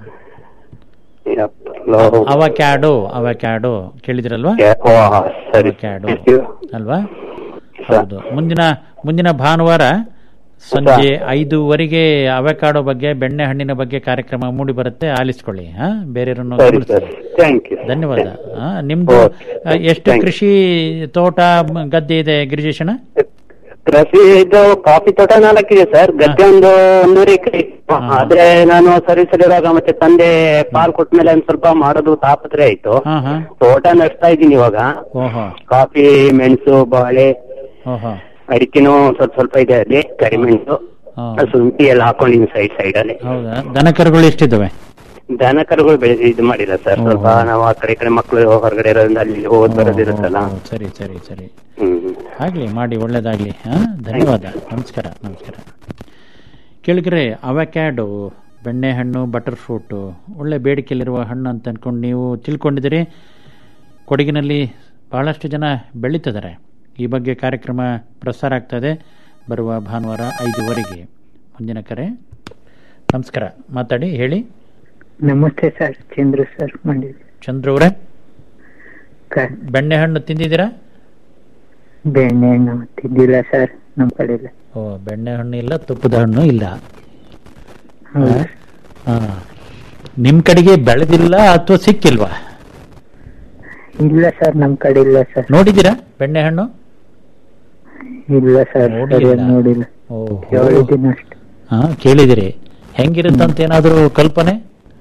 ಅವಕ್ಯಾಡೋ ಅವಕ್ಯಾಡೋ ಕೇಳಿದಿರಲ್ವಾ ಓ, ಸರಿ ಅವಕ್ಯಾಡೋ ಅಲ್ವಾ ಹೌದು ಮುಂದಿನ ಮುಂದಿನ ಭಾನುವಾರ ಸಂಜೆ ಐದೂವರೆಗೆ ಅವಕಾಡೋ ಬಗ್ಗೆ ಬೆಣ್ಣೆ ಹಣ್ಣಿನ ಬಗ್ಗೆ ಕಾರ್ಯಕ್ರಮ ಮೂಡಿ ಬರುತ್ತೆ ಆಲಿಸ್ಕೊಳ್ಳಿ ಹಾ ಬೇರೆಯವ್ರನ್ನು ಸರಿ ಗಮನಿಸಿ. ಸರ್ ಥ್ಯಾಂಕ್ ಯು ಧನ್ಯವಾದ ಹಾ, ನಿಮ್ದು ಆ, ಎಷ್ಟು ಕೃಷಿ ತೋಟ ಮ, ಗದ್ದೆ ಇದೆ ಗಿರಿಜೇಶನ ಕೃಷಿ ಇದು ಕಾಫಿ ತೋಟ ನಾಲ್ಕಿದೆ ಸರ್ ಗದ್ದೆ ಒಂದು ಒಂದೂವರೆ ಎಕರೆ ಇತ್ತು. ಆದ್ರೆ ನಾನು ಸರ್ವಿಸ್ ಇರುವಾಗ ಮತ್ತೆ ತಂದೆ ಪಾಲ್ ಕೊಟ್ಮೇಲೆ ಒಂದ್ ಸ್ವಲ್ಪ ಮಾಡೋದು ತಾಪತ್ರೆ ಆಯ್ತು ಹಾ ಹಾ ತೋಟ ನಡೆಸ್ತಾ ಇದ್ದೀನಿ ಇವಾಗ ಓಹೋ ಕಾಫಿ ಮೆಣಸು ಬಾಳೆ ಓಹೋ ಅಡಿಕೆನೂ ಸ್ವಲ್ಪ ಸ್ವಲ್ಪ ಇದೆ ಅಲ್ಲಿ ಕರಿಮೆಣಸು ಹಾ. ಶುಂಠಿ ಎಲ್ಲ ಹಾಕೊಂಡಿದ್ದೀನಿ ಸೈಡ್ ಸೈಡ್ ಅಲ್ಲಿ ಹೌದಾ ದನ ಕರುಗಳು ಎಷ್ಟಿದ್ದಾವೆ ದನ ಕರುಗಳು ಬೆಳೆಸಿ ಇದು ಮಾಡಿಲ್ಲ ಸರ್ ಸ್ವಲ್ಪ ನಾವು ಆ ಕಡೆ ಈ ಕಡೆ ಮಕ್ಕಳು ಹೊರಗಡೆ ಇರೋದ್ರಿಂದ ಅಲ್ಲಿ ಹೋದ್ ಬರೋದಿರುತ್ತಲ್ಲ ಓ, ಸರಿ ಸರಿ ಸರಿ ಹ್ಮ್ ಆಗ್ಲಿ ಮಾಡಿ ಒಳ್ಳೇದಾಗ್ಲಿ ಹಾ ಧನ್ಯವಾದ ನಮಸ್ಕಾರ ನಮಸ್ಕಾರ ಕೇಳಿದ್ರೆ ಅವಕ್ಯಾಡೋ ಬೆಣ್ಣೆಹಣ್ಣು ಬಟರ್ ಫ್ರೂಟು ಒಳ್ಳೆ ಬೇಡಿಕೆಯಲ್ಲಿರುವ ಹಣ್ಣು ಅಂತ ಅನ್ಕೊಂಡು ನೀವು ತಿಳ್ಕೊಂಡಿದ್ದೀರಿ ಕೊಡಗಿನಲ್ಲಿ ಬಹಳಷ್ಟು ಜನ ಬೆಳೀತಿದ್ದಾರೆ ಈ ಬಗ್ಗೆ ಕಾರ್ಯಕ್ರಮ ಪ್ರಸಾರ ಆಗ್ತದೆ ಬರುವ ಭಾನುವಾರ ಐದುವರೆಗೆ ಮುಂದಿನ ಕರೆ ನಮಸ್ಕಾರ ಮಾತಾಡಿ ಹೇಳಿ ನಮಸ್ತೆ ಸರ್ ಚಂದ್ರು ಸರ್ ಮಾಡಿದ್ವಿ ಚಂದ್ರ ಅವರೇ ಬೆಣ್ಣೆಹಣ್ಣು ತಿಂದಿದ್ದೀರಾ ಬೆಣ್ಣೆ ಹಣ್ಣು ತಿಂದಿಲ್ಲ ಸರ್ ನಮ್ ಕಡೆ ಇಲ್ಲ ಓ ಬೆಣ್ಣೆಹಣ್ಣು ಇಲ್ಲ ತುಪ್ಪದ ಹಣ್ಣು ಇಲ್ಲ ಹೌದು. ಹಾ. ನಿಮ್ ಕಡೆಗೆ ಬೆಳೆದಿಲ್ಲ ಅಥವಾ ಸಿಕ್ಕಿಲ್ವಾ ಇಲ್ಲ ಸರ್ ನಮ್ ಕಡೆ ಇಲ್ಲ ಸರ್ ನೋಡಿದ್ದೀರಾ ಬೆಣ್ಣೆಹಣ್ಣು ಇಲ್ಲ ಸರ್ ನೋಡಿಲ್ಲ. ಸರಿಯಾಗಿ ನೋಡಿಲ್ಲ ಓಹೋ. ಕೇಳಿದ್ದೀನಿ ಅಷ್ಟೇ ಹಾ ಕೇಳಿದಿರಿ ಹೆಂಗಿರುತ್ತಂತ ಏನಾದರೂ ಕಲ್ಪನೆ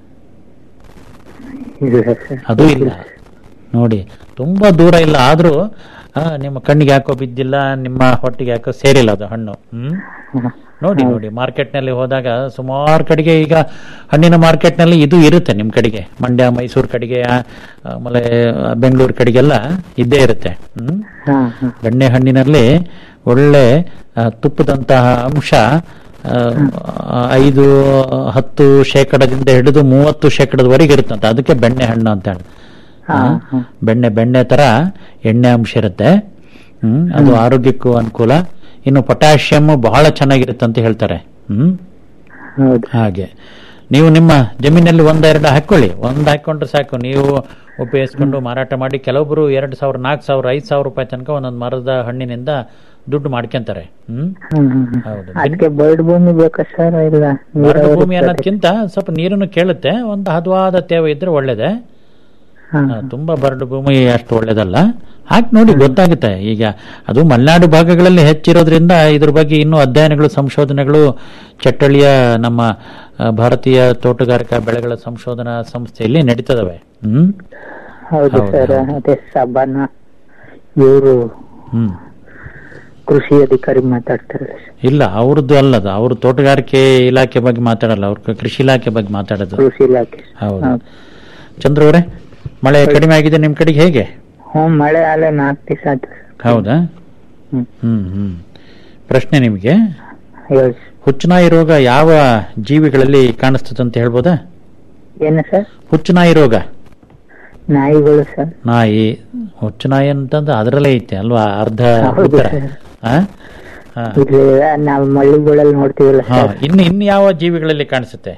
ಇಲ್ಲ ಸರ್ ಅದು ಇಲ್ಲ ನೋಡಿ ತುಂಬಾ ದೂರ ಇಲ್ಲ ಆದ್ರೂ ಆ, ನಿಮ್ಮ ಕಣ್ಣಿಗೆ ಯಾಕೋ ಬಿದ್ದಿಲ್ಲ ನಿಮ್ಮ ಹೊಟ್ಟಿಗೆ ಯಾಕೋ ಸೇರಿಲ್ಲ ಅದು ಹಣ್ಣು ಹ್ಮ್ ನೋಡಿ ನೋಡಿ ಮಾರ್ಕೆಟ್ ನಲ್ಲಿ ಹೋದಾಗ ಸುಮಾರು ಕಡೆಗೆ ಈಗ ಹಣ್ಣಿನ ಮಾರ್ಕೆಟ್ ನಲ್ಲಿ ಇದು ಇರುತ್ತೆ ನಿಮ್ ಕಡೆಗೆ ಮಂಡ್ಯ ಮೈಸೂರು ಕಡೆಗೆ ಆ, ಆಮೇಲೆ ಬೆಂಗಳೂರು ಕಡೆಗೆಲ್ಲ ಇದ್ದೇ ಇರುತ್ತೆ ಹ್ಮ್ ಹಾ ಹಾ ಬೆಣ್ಣೆ ಹಣ್ಣಿನಲ್ಲಿ ಒಳ್ಳೆ ಆ, ತುಪ್ಪದಂತಹ ಅಂಶ ಆ, ಐದು ಹತ್ತು ಶೇಕಡದಿಂದ ಹಿಡಿದು ಮೂವತ್ತು ಶೇಕಡದವರೆಗೆ ಇರುತ್ತಂತೆ ಅದಕ್ಕೆ ಬೆಣ್ಣೆ ಹಣ್ಣು ಅಂತ ಹೇಳಿ ಹಾ ಹಾ ಬೆಣ್ಣೆ ಬೆಣ್ಣೆ ತರ ಎಣ್ಣೆ ಅಂಶ ಇರುತ್ತೆ ಹ್ಮ್ ಅದು ಆರೋಗ್ಯಕ್ಕೂ ಅನುಕೂಲ ಇನ್ನು ಪೊಟ್ಯಾಷಿಯಂ ಬಹಳ ಚೆನ್ನಾಗಿರುತ್ತೆ ಅಂತ ಹೇಳ್ತಾರೆ ಹ್ಮ್ ಹೌದು ಹಾಗೆ ನೀವು ನಿಮ್ಮ ಜಮೀನಲ್ಲಿ ಒಂದೆರಡು ಹಾಕೊಳ್ಳಿ ಒಂದು ಹಾಕೊಂಡ್ರೆ ಸಾಕು ನೀವು ಉಪಯೋಗಿಸ್ಕೊಂಡು ಮಾರಾಟ ಮಾಡಿ ಕೆಲವೊಬ್ರು ಎರಡು ಸಾವಿರ ನಾಲ್ಕು ಸಾವಿರ ಐದು ಸಾವಿರ ರೂಪಾಯಿ ತನಕ ಒಂದೊಂದು ಮರದ ಹಣ್ಣಿನಿಂದ ದುಡ್ಡು ಮಾಡ್ಕೊಂತಾರೆ ಹ್ಮ್ ಹೌದು ಅದಕ್ಕೆ ಬರಡು ಭೂಮಿ ಬೇಕಾ ಸರ್ ಇಲ್ಲ ಬರಡು ನೀರಾವರಿ ಭೂಮಿ ಅನ್ನೋದಕ್ಕಿಂತ ಸ್ವಲ್ಪ ನೀರನ್ನು ಕೇಳುತ್ತೆ ಒಂದು ಹದವಾದ ತೇವ ಇದ್ರೆ ಒಳ್ಳೇದೆ ಹಾ. ಆ, ತುಂಬಾ ಬರಡು ಭೂಮಿ ಅಷ್ಟು ಒಳ್ಳೇದಲ್ಲ ಹಾಕಿ ನೋಡಿ ಗೊತ್ತಾಗುತ್ತೆ ಈಗ ಅದು ಮಲೆನಾಡು ಭಾಗಗಳಲ್ಲಿ ಹೆಚ್ಚಿರೋದ್ರಿಂದ ಇದ್ರ ಬಗ್ಗೆ ಇನ್ನೂ ಅಧ್ಯಯನಗಳು ಸಂಶೋಧನೆಗಳು ಚಟ್ಟಳಿಯ ನಮ್ಮ ಆ, ಭಾರತೀಯ ತೋಟಗಾರಿಕಾ ಬೆಳೆಗಳ ಸಂಶೋಧನಾ ಸಂಸ್ಥೆಯಲ್ಲಿ ನಡೀತದವೆ ಹ್ಮ್ ಹೌದು ಹೌದು, ಸರ್ ಹೌದು. ಅದೇ ಸಬಾನ ಇವರು ಹ್ಮ್ ಕೃಷಿ ಅಧಿಕಾರಿ ಮಾತಾಡ್ತಾರಲ್ಲ ಸರ್ ಇಲ್ಲ ಅವ್ರದ್ದು ಅಲ್ಲದ ಅವ್ರು ತೋಟಗಾರಿಕೆ ಇಲಾಖೆ ಬಗ್ಗೆ ಮಾತಾಡಲ್ಲ ಅವ್ರ ಕೃಷಿ ಇಲಾಖೆ ಬಗ್ಗೆ ಮಾತಾಡೋದು ಕೃಷಿ ಇಲಾಖೆ ಹೌದು ಚಂದ್ರ ಅವರೇ ಮಳೆ ಕಡಿಮೆ ಆಗಿದೆ ನಿಮ್ ಕಡೆಗೆ ಹೇಗೆ ಹ್ಞೂ ಮಳೆ ಅಲ್ಲೇ ನಾಲ್ಕು ದಿವಸ ಆಯ್ತು ಸರ್ ಹೌದಾ ಹ್ಮ್. ಹ್ಮ್ ಹ್ಮ್ ಪ್ರಶ್ನೆ ನಿಮಗೆ ಹೇಳಿ ಹುಚ್ಚುನಾಯಿ ರೋಗ ಯಾವ ಜೀವಿಗಳಲ್ಲಿ ಕಾಣಿಸ್ತದೆ ಅಂತ ಹೇಳ್ಬೋದಾ ಏನು ಸರ್ ಹುಚ್ಚುನಾಯಿ ರೋಗ ನಾಯಿಗಳು ಸರ್ ನಾಯಿ ಹುಚ್ಚುನಾಯಿ ಅಂತಂದ್ರೆ ಅದರಲ್ಲೇ ಐತೆ ಅಲ್ವಾ ಅರ್ಧ ಹೌದು ಉತ್ತರ ಸರ್. ಆ? ಆ. ಇಲ್ಲಿ ನಾವು ಮಳ್ಳಿಗಳಲ್ಲಿ ನೋಡ್ತೀವಲ್ಲ ಹಾ ಸರ್ ಇನ್ನು ಇನ್ನು ಯಾವ ಜೀವಿಗಳಲ್ಲಿ ಕಾಣಿಸುತ್ತೆ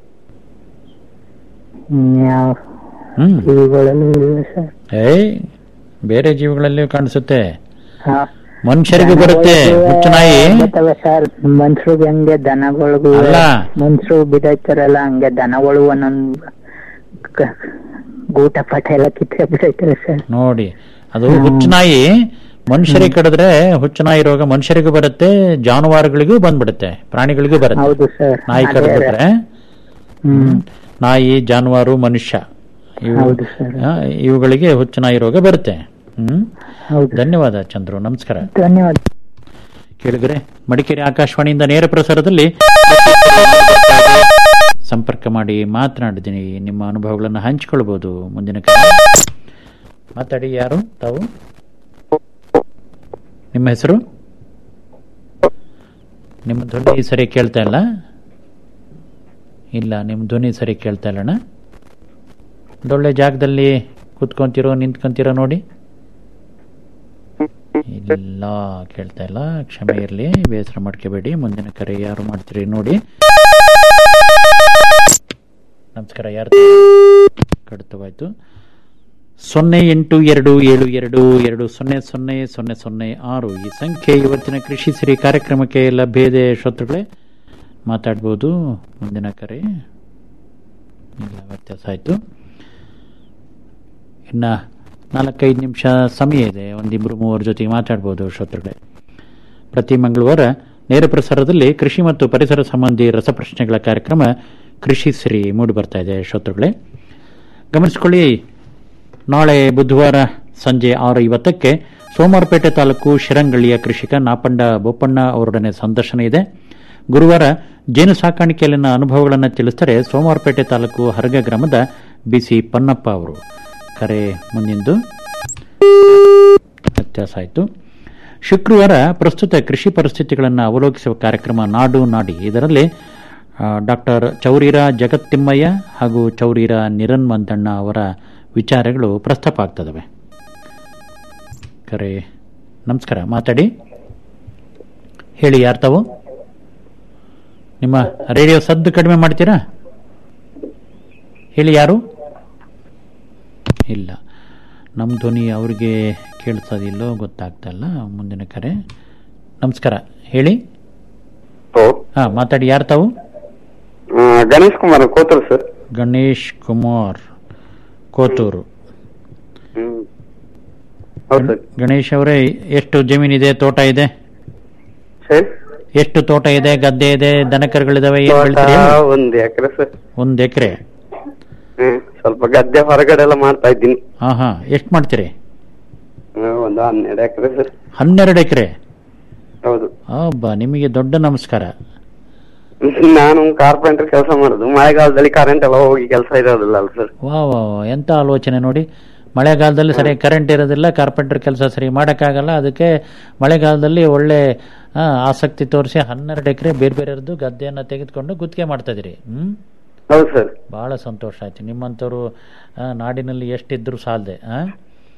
ಯಾವ ಹ್ಮ್ ಇವುಗಳಲ್ಲಿ ಇಲ್ಲ ಸರ್ ಏಯ್ ಬೇರೆ ಜೀವಿಗಳಲ್ಲಿಯೂ ಕಾಣಿಸುತ್ತೆ ಹಾ. ಮನುಷ್ಯರಿಗೂ ಬರುತ್ತೆ ದನಗಳಿಗೆ ಹುಚ್ಚುನಾಯಿ ಬರ್ತವೆ ಸರ್ ಮನ್ಸ್ರಿಗೆ ಹಂಗೆ ದನಗಳಿಗೂ ಅಲ್ಲ. ಮನ್ಸರು ಬಿದ್ದೈತಾರಲ್ಲ ಹಂಗೆ ದನಗಳು ಒಂದೊಂದ್ ಕ- ಗೂಟ ಪಾಠ ಎಲ್ಲ ಕಿತ್ತೆ ಬಿಟ್ಟೈತಾರೆ ಸರ್ ನೋಡಿ ಅದು ಹುಚ್ಚುನಾಯಿ ಮನುಷ್ಯರಿಗೆ ಕಡಿದ್ರೆ ಹುಚ್ಚುನಾಯಿ ರೋಗ ಮನುಷ್ಯರಿಗೂ ಬರುತ್ತೆ ಜಾನುವಾರುಗಳಿಗೂ ಬಂದ್ಬಿಡುತ್ತೆ ಪ್ರಾಣಿಗಳಿಗೂ ಬರುತ್ತೆ ಹೌದು ಸರ್ ನಾಯಿ ಅದೇ ಕಡಿದ್ರೆ ಹ್ಮ್ ನಾಯಿ ಜಾನುವಾರು ಮನುಷ್ಯ ಇವು ಹೌದು ಸರ್ ಆ, ಇವುಗಳಿಗೆ ಹುಚ್ಚುನಾಯಿ ರೋಗ ಬರುತ್ತೆ ಹ್ಮ್ ಹೌದು ಧನ್ಯವಾದ ಚಂದ್ರು ನಮಸ್ಕಾರ ಧನ್ಯವಾದ ಕೇಳಿದ್ರೆ ಮಡಿಕೇರಿ ಆಕಾಶವಾಣಿಯಿಂದ ನೇರ ಪ್ರಸಾರದಲ್ಲಿ ಸಂಪರ್ಕ ಮಾಡಿ ಮಾತನಾಡಿದ್ದೀನಿ ನಿಮ್ಮ ಅನುಭವಗಳನ್ನು ಹಂಚಿಕೊಳ್ಬಹುದು ಮುಂದಿನ ಕರೆ ಮಾತಾಡಿ ಯಾರು ತಾವು ನಿಮ್ಮ ಹೆಸರು ನಿಮ್ಮ ಧ್ವನಿ ಸರಿ ಕೇಳ್ತಾ ಇಲ್ಲ ಇಲ್ಲ ನಿಮ್ಮ ಧ್ವನಿ ಸರಿ ಕೇಳ್ತಾ ಇಲ್ಲಣ್ಣ ಒಂದೊಳ್ಳೆ ಜಾಗದಲ್ಲಿ ಕೂತ್ಕೊಂತಿರೋ ನಿಂತ್ಕೊಂತಿರೋ ನೋಡಿ ಇಲ್ಲ ಕೇಳ್ತಾ ಇಲ್ಲ ಕ್ಷಮೆ ಇರಲಿ ಬೇಸರ ಮಾಡ್ಕೋಬೇಡಿ ಮುಂದಿನ ಕರೆ ಯಾರು ಮಾಡ್ತೀರಿ ನೋಡಿ ನಮಸ್ಕಾರ ಯಾರು ಕಡಿತವಾಯ್ತು ಸೊನ್ನೆ ಎಂಟು ಎರಡು ಏಳು ಎರಡು ಎರಡು ಸೊನ್ನೆ ಸೊನ್ನೆ ಸೊನ್ನೆ ಸೊನ್ನೆ ಆರು ಈ ಸಂಖ್ಯೆ ಇವತ್ತಿನ ಕೃಷಿ ಸಿರಿ ಕಾರ್ಯಕ್ರಮಕ್ಕೆ ಲಭ್ಯ ಇದೆ ಶ್ರೋತೃಗಳೇ ಮಾತಾಡ್ಬೋದು ಮುಂದಿನ ಕರೆ ಇಲ್ಲ ವ್ಯತ್ಯಾಸ ಆಯಿತು ಇನ್ನ ನಾಲ್ಕೈದು ನಿಮಿಷ ಸಮಯ ಇದೆ ಒಂದಿಬ್ರು ಮೂವರ ಜೊತೆಗೆ ಮಾತಾಡ್ಬೋದು ಶ್ರೋತೃಗಳೇ ಪ್ರತಿ ಮಂಗಳವಾರ ನೇರ ಪ್ರಸಾರದಲ್ಲಿ ಕೃಷಿ ಮತ್ತು ಪರಿಸರ ಸಂಬಂಧಿ ರಸಪ್ರಶ್ನೆಗಳ ಕಾರ್ಯಕ್ರಮ ಕೃಷಿ ಸಿರಿ ಮೂಡಿ ಬರ್ತಾ ಇದೆ ಶ್ರೋತೃಗಳೇ ಗಮನಿಸಿಕೊಳ್ಳಿ ನಾಳೆ ಬುಧವಾರ ಸಂಜೆ ಆರು ಐವತ್ತಕ್ಕೆ ಸೋಮವಾರಪೇಟೆ ತಾಲೂಕು ಶಿರಂಗಳ್ಳಿಯ ಕೃಷಿಕ ನಾಪಂಡ ಬೋಪಣ್ಣ ಅವರೊಡನೆ ಸಂದರ್ಶನ ಇದೆ ಗುರುವಾರ ಜೇನು ಸಾಕಾಣಿಕೆಯಲ್ಲಿನ ಅನುಭವಗಳನ್ನು ತಿಳಿಸ್ತಾರೆ ಸೋಮವಾರಪೇಟೆ ತಾಲೂಕು ಹರಗ ಗ್ರಾಮದ ಬಿಸಿ ಪನ್ನಪ್ಪ ಅವರು ಕರೆ ಮುಂದಿಂದು ವ್ಯತ್ಯಾಸ ಆಯಿತು ಶುಕ್ರವಾರ ಪ್ರಸ್ತುತ ಕೃಷಿ ಪರಿಸ್ಥಿತಿಗಳನ್ನು ಅವಲೋಕಿಸುವ ಕಾರ್ಯಕ್ರಮ ನಾಡು ನಾಡಿ ಇದರಲ್ಲಿ ಡಾಕ್ಟರ್ ಚೌರೀರ ಜಗತ್ತಿಮ್ಮಯ್ಯ ಹಾಗೂ ಚೌರೀರ ನಿರನ್ ಮಂದಣ್ಣ ಅವರ ವಿಚಾರಗಳು ಪ್ರಸ್ತಾಪ ಆಗ್ತದವೆ ಕರೆ ನಮಸ್ಕಾರ ಮಾತಾಡಿ ಹೇಳಿ ಯಾರು ತಾವು ನಿಮ್ಮ ರೇಡಿಯೋ ಸದ್ದು ಕಡಿಮೆ ಮಾಡ್ತೀರಾ ಹೇಳಿ ಯಾರು ಇಲ್ಲ ನಮ್ಮ ಧ್ವನಿ ಅವ್ರಿಗೆ ಕೇಳಿಸೋದಿಲ್ಲೋ ಗೊತ್ತಾಗ್ತಾ ಇಲ್ಲ ಮುಂದಿನ ಕರೆ ನಮಸ್ಕಾರ ಹೇಳಿ ಹಾ ಮಾತಾಡಿ ಯಾರು ತಾವು ಗಣೇಶ್ ಕುಮಾರ್ ಕೋತೂರು ಸರ್ ಗಣೇಶ್ ಕುಮಾರ್ ಕೋತೂರು ಹೌದು ಸರ್ ಗಣೇಶ್ ಅವರೇ ಎಷ್ಟು ಜಮೀನಿದೆ ತೋಟ ಇದೆ ಸರ್ ಎಷ್ಟು ತೋಟ ಇದೆ ಗದ್ದೆ ಇದೆ ದನಕರುಗಳಿದಾವೆ ಏನ್ ತೋಟ ಬೆಳಿತೀರಿ ಹೇಳಿ? ಒಂದ್ ಎಕರೆ ಸರ್ ಒಂದ್ ಎಕರೆ ಹ್ಮ್ ಸ್ವಲ್ಪ ಗದ್ದೆ ಹೊರಗಡೆ ಎಲ್ಲ ಮಾಡ್ತಾ ಇದ್ದೀನಿ ಹಾ ಹಾ ಎಷ್ಟು ಮಾಡ್ತೀರಿ ಹ್ಮ್, ಒಂದು ಹನ್ನೆರಡು ಎಕರೆ ಸರ್ ಹನ್ನೆರಡು ಎಕರೆ ಹೌದು ಅಬ್ಬಾ ನಿಮಗೆ ದೊಡ್ಡ ನಮಸ್ಕಾರ ನಾನು ಕಾರ್ಪೆಂಟರ್ ಕೆಲಸ ಮಾಡೋದು ಮಳೆಗಾಲದಲ್ಲಿ ಕರೆಂಟ್ ಎಲ್ಲ ಹೋಗಿ ಕೆಲಸ ಇರೋದಿಲ್ಲ ಅಲ್ಲ ಸರ್ ವಾ ವಾ ವಾ, ಎಂತ ಆಲೋಚನೆ ನೋಡಿ ಮಳೆಗಾಲದಲ್ಲಿ ಸರಿ ಕರೆಂಟ್ ಇರೋದಿಲ್ಲ ಕಾರ್ಪೆಂಟರ್ ಕೆಲಸ ಸರಿ ಮಾಡೋಕ್ಕಾಗಲ್ಲ ಅದಕ್ಕೆ ಮಳೆಗಾಲದಲ್ಲಿ ಒಳ್ಳೆ ಆ, ಆಸಕ್ತಿ ತೋರಿಸಿ ಹನ್ನೆರಡು ಎಕರೆ ಬೇರೆ ಬೇರೆಯವ್ರದ್ದು ಗದ್ದೆಯನ್ನು ತೆಗೆದುಕೊಂಡು ಗುತ್ತಿಗೆ ಮಾಡ್ತಾ ಇದೀರಿ ಹ್ಮ್ ಹೌದು ಸರ್ ಬಹಳ ಸಂತೋಷ ಆಯ್ತು ನಿಮ್ಮಂಥವ್ರು ಆ, ನಾಡಿನಲ್ಲಿ ಎಷ್ಟಿದ್ರು ಸಾಲದೆ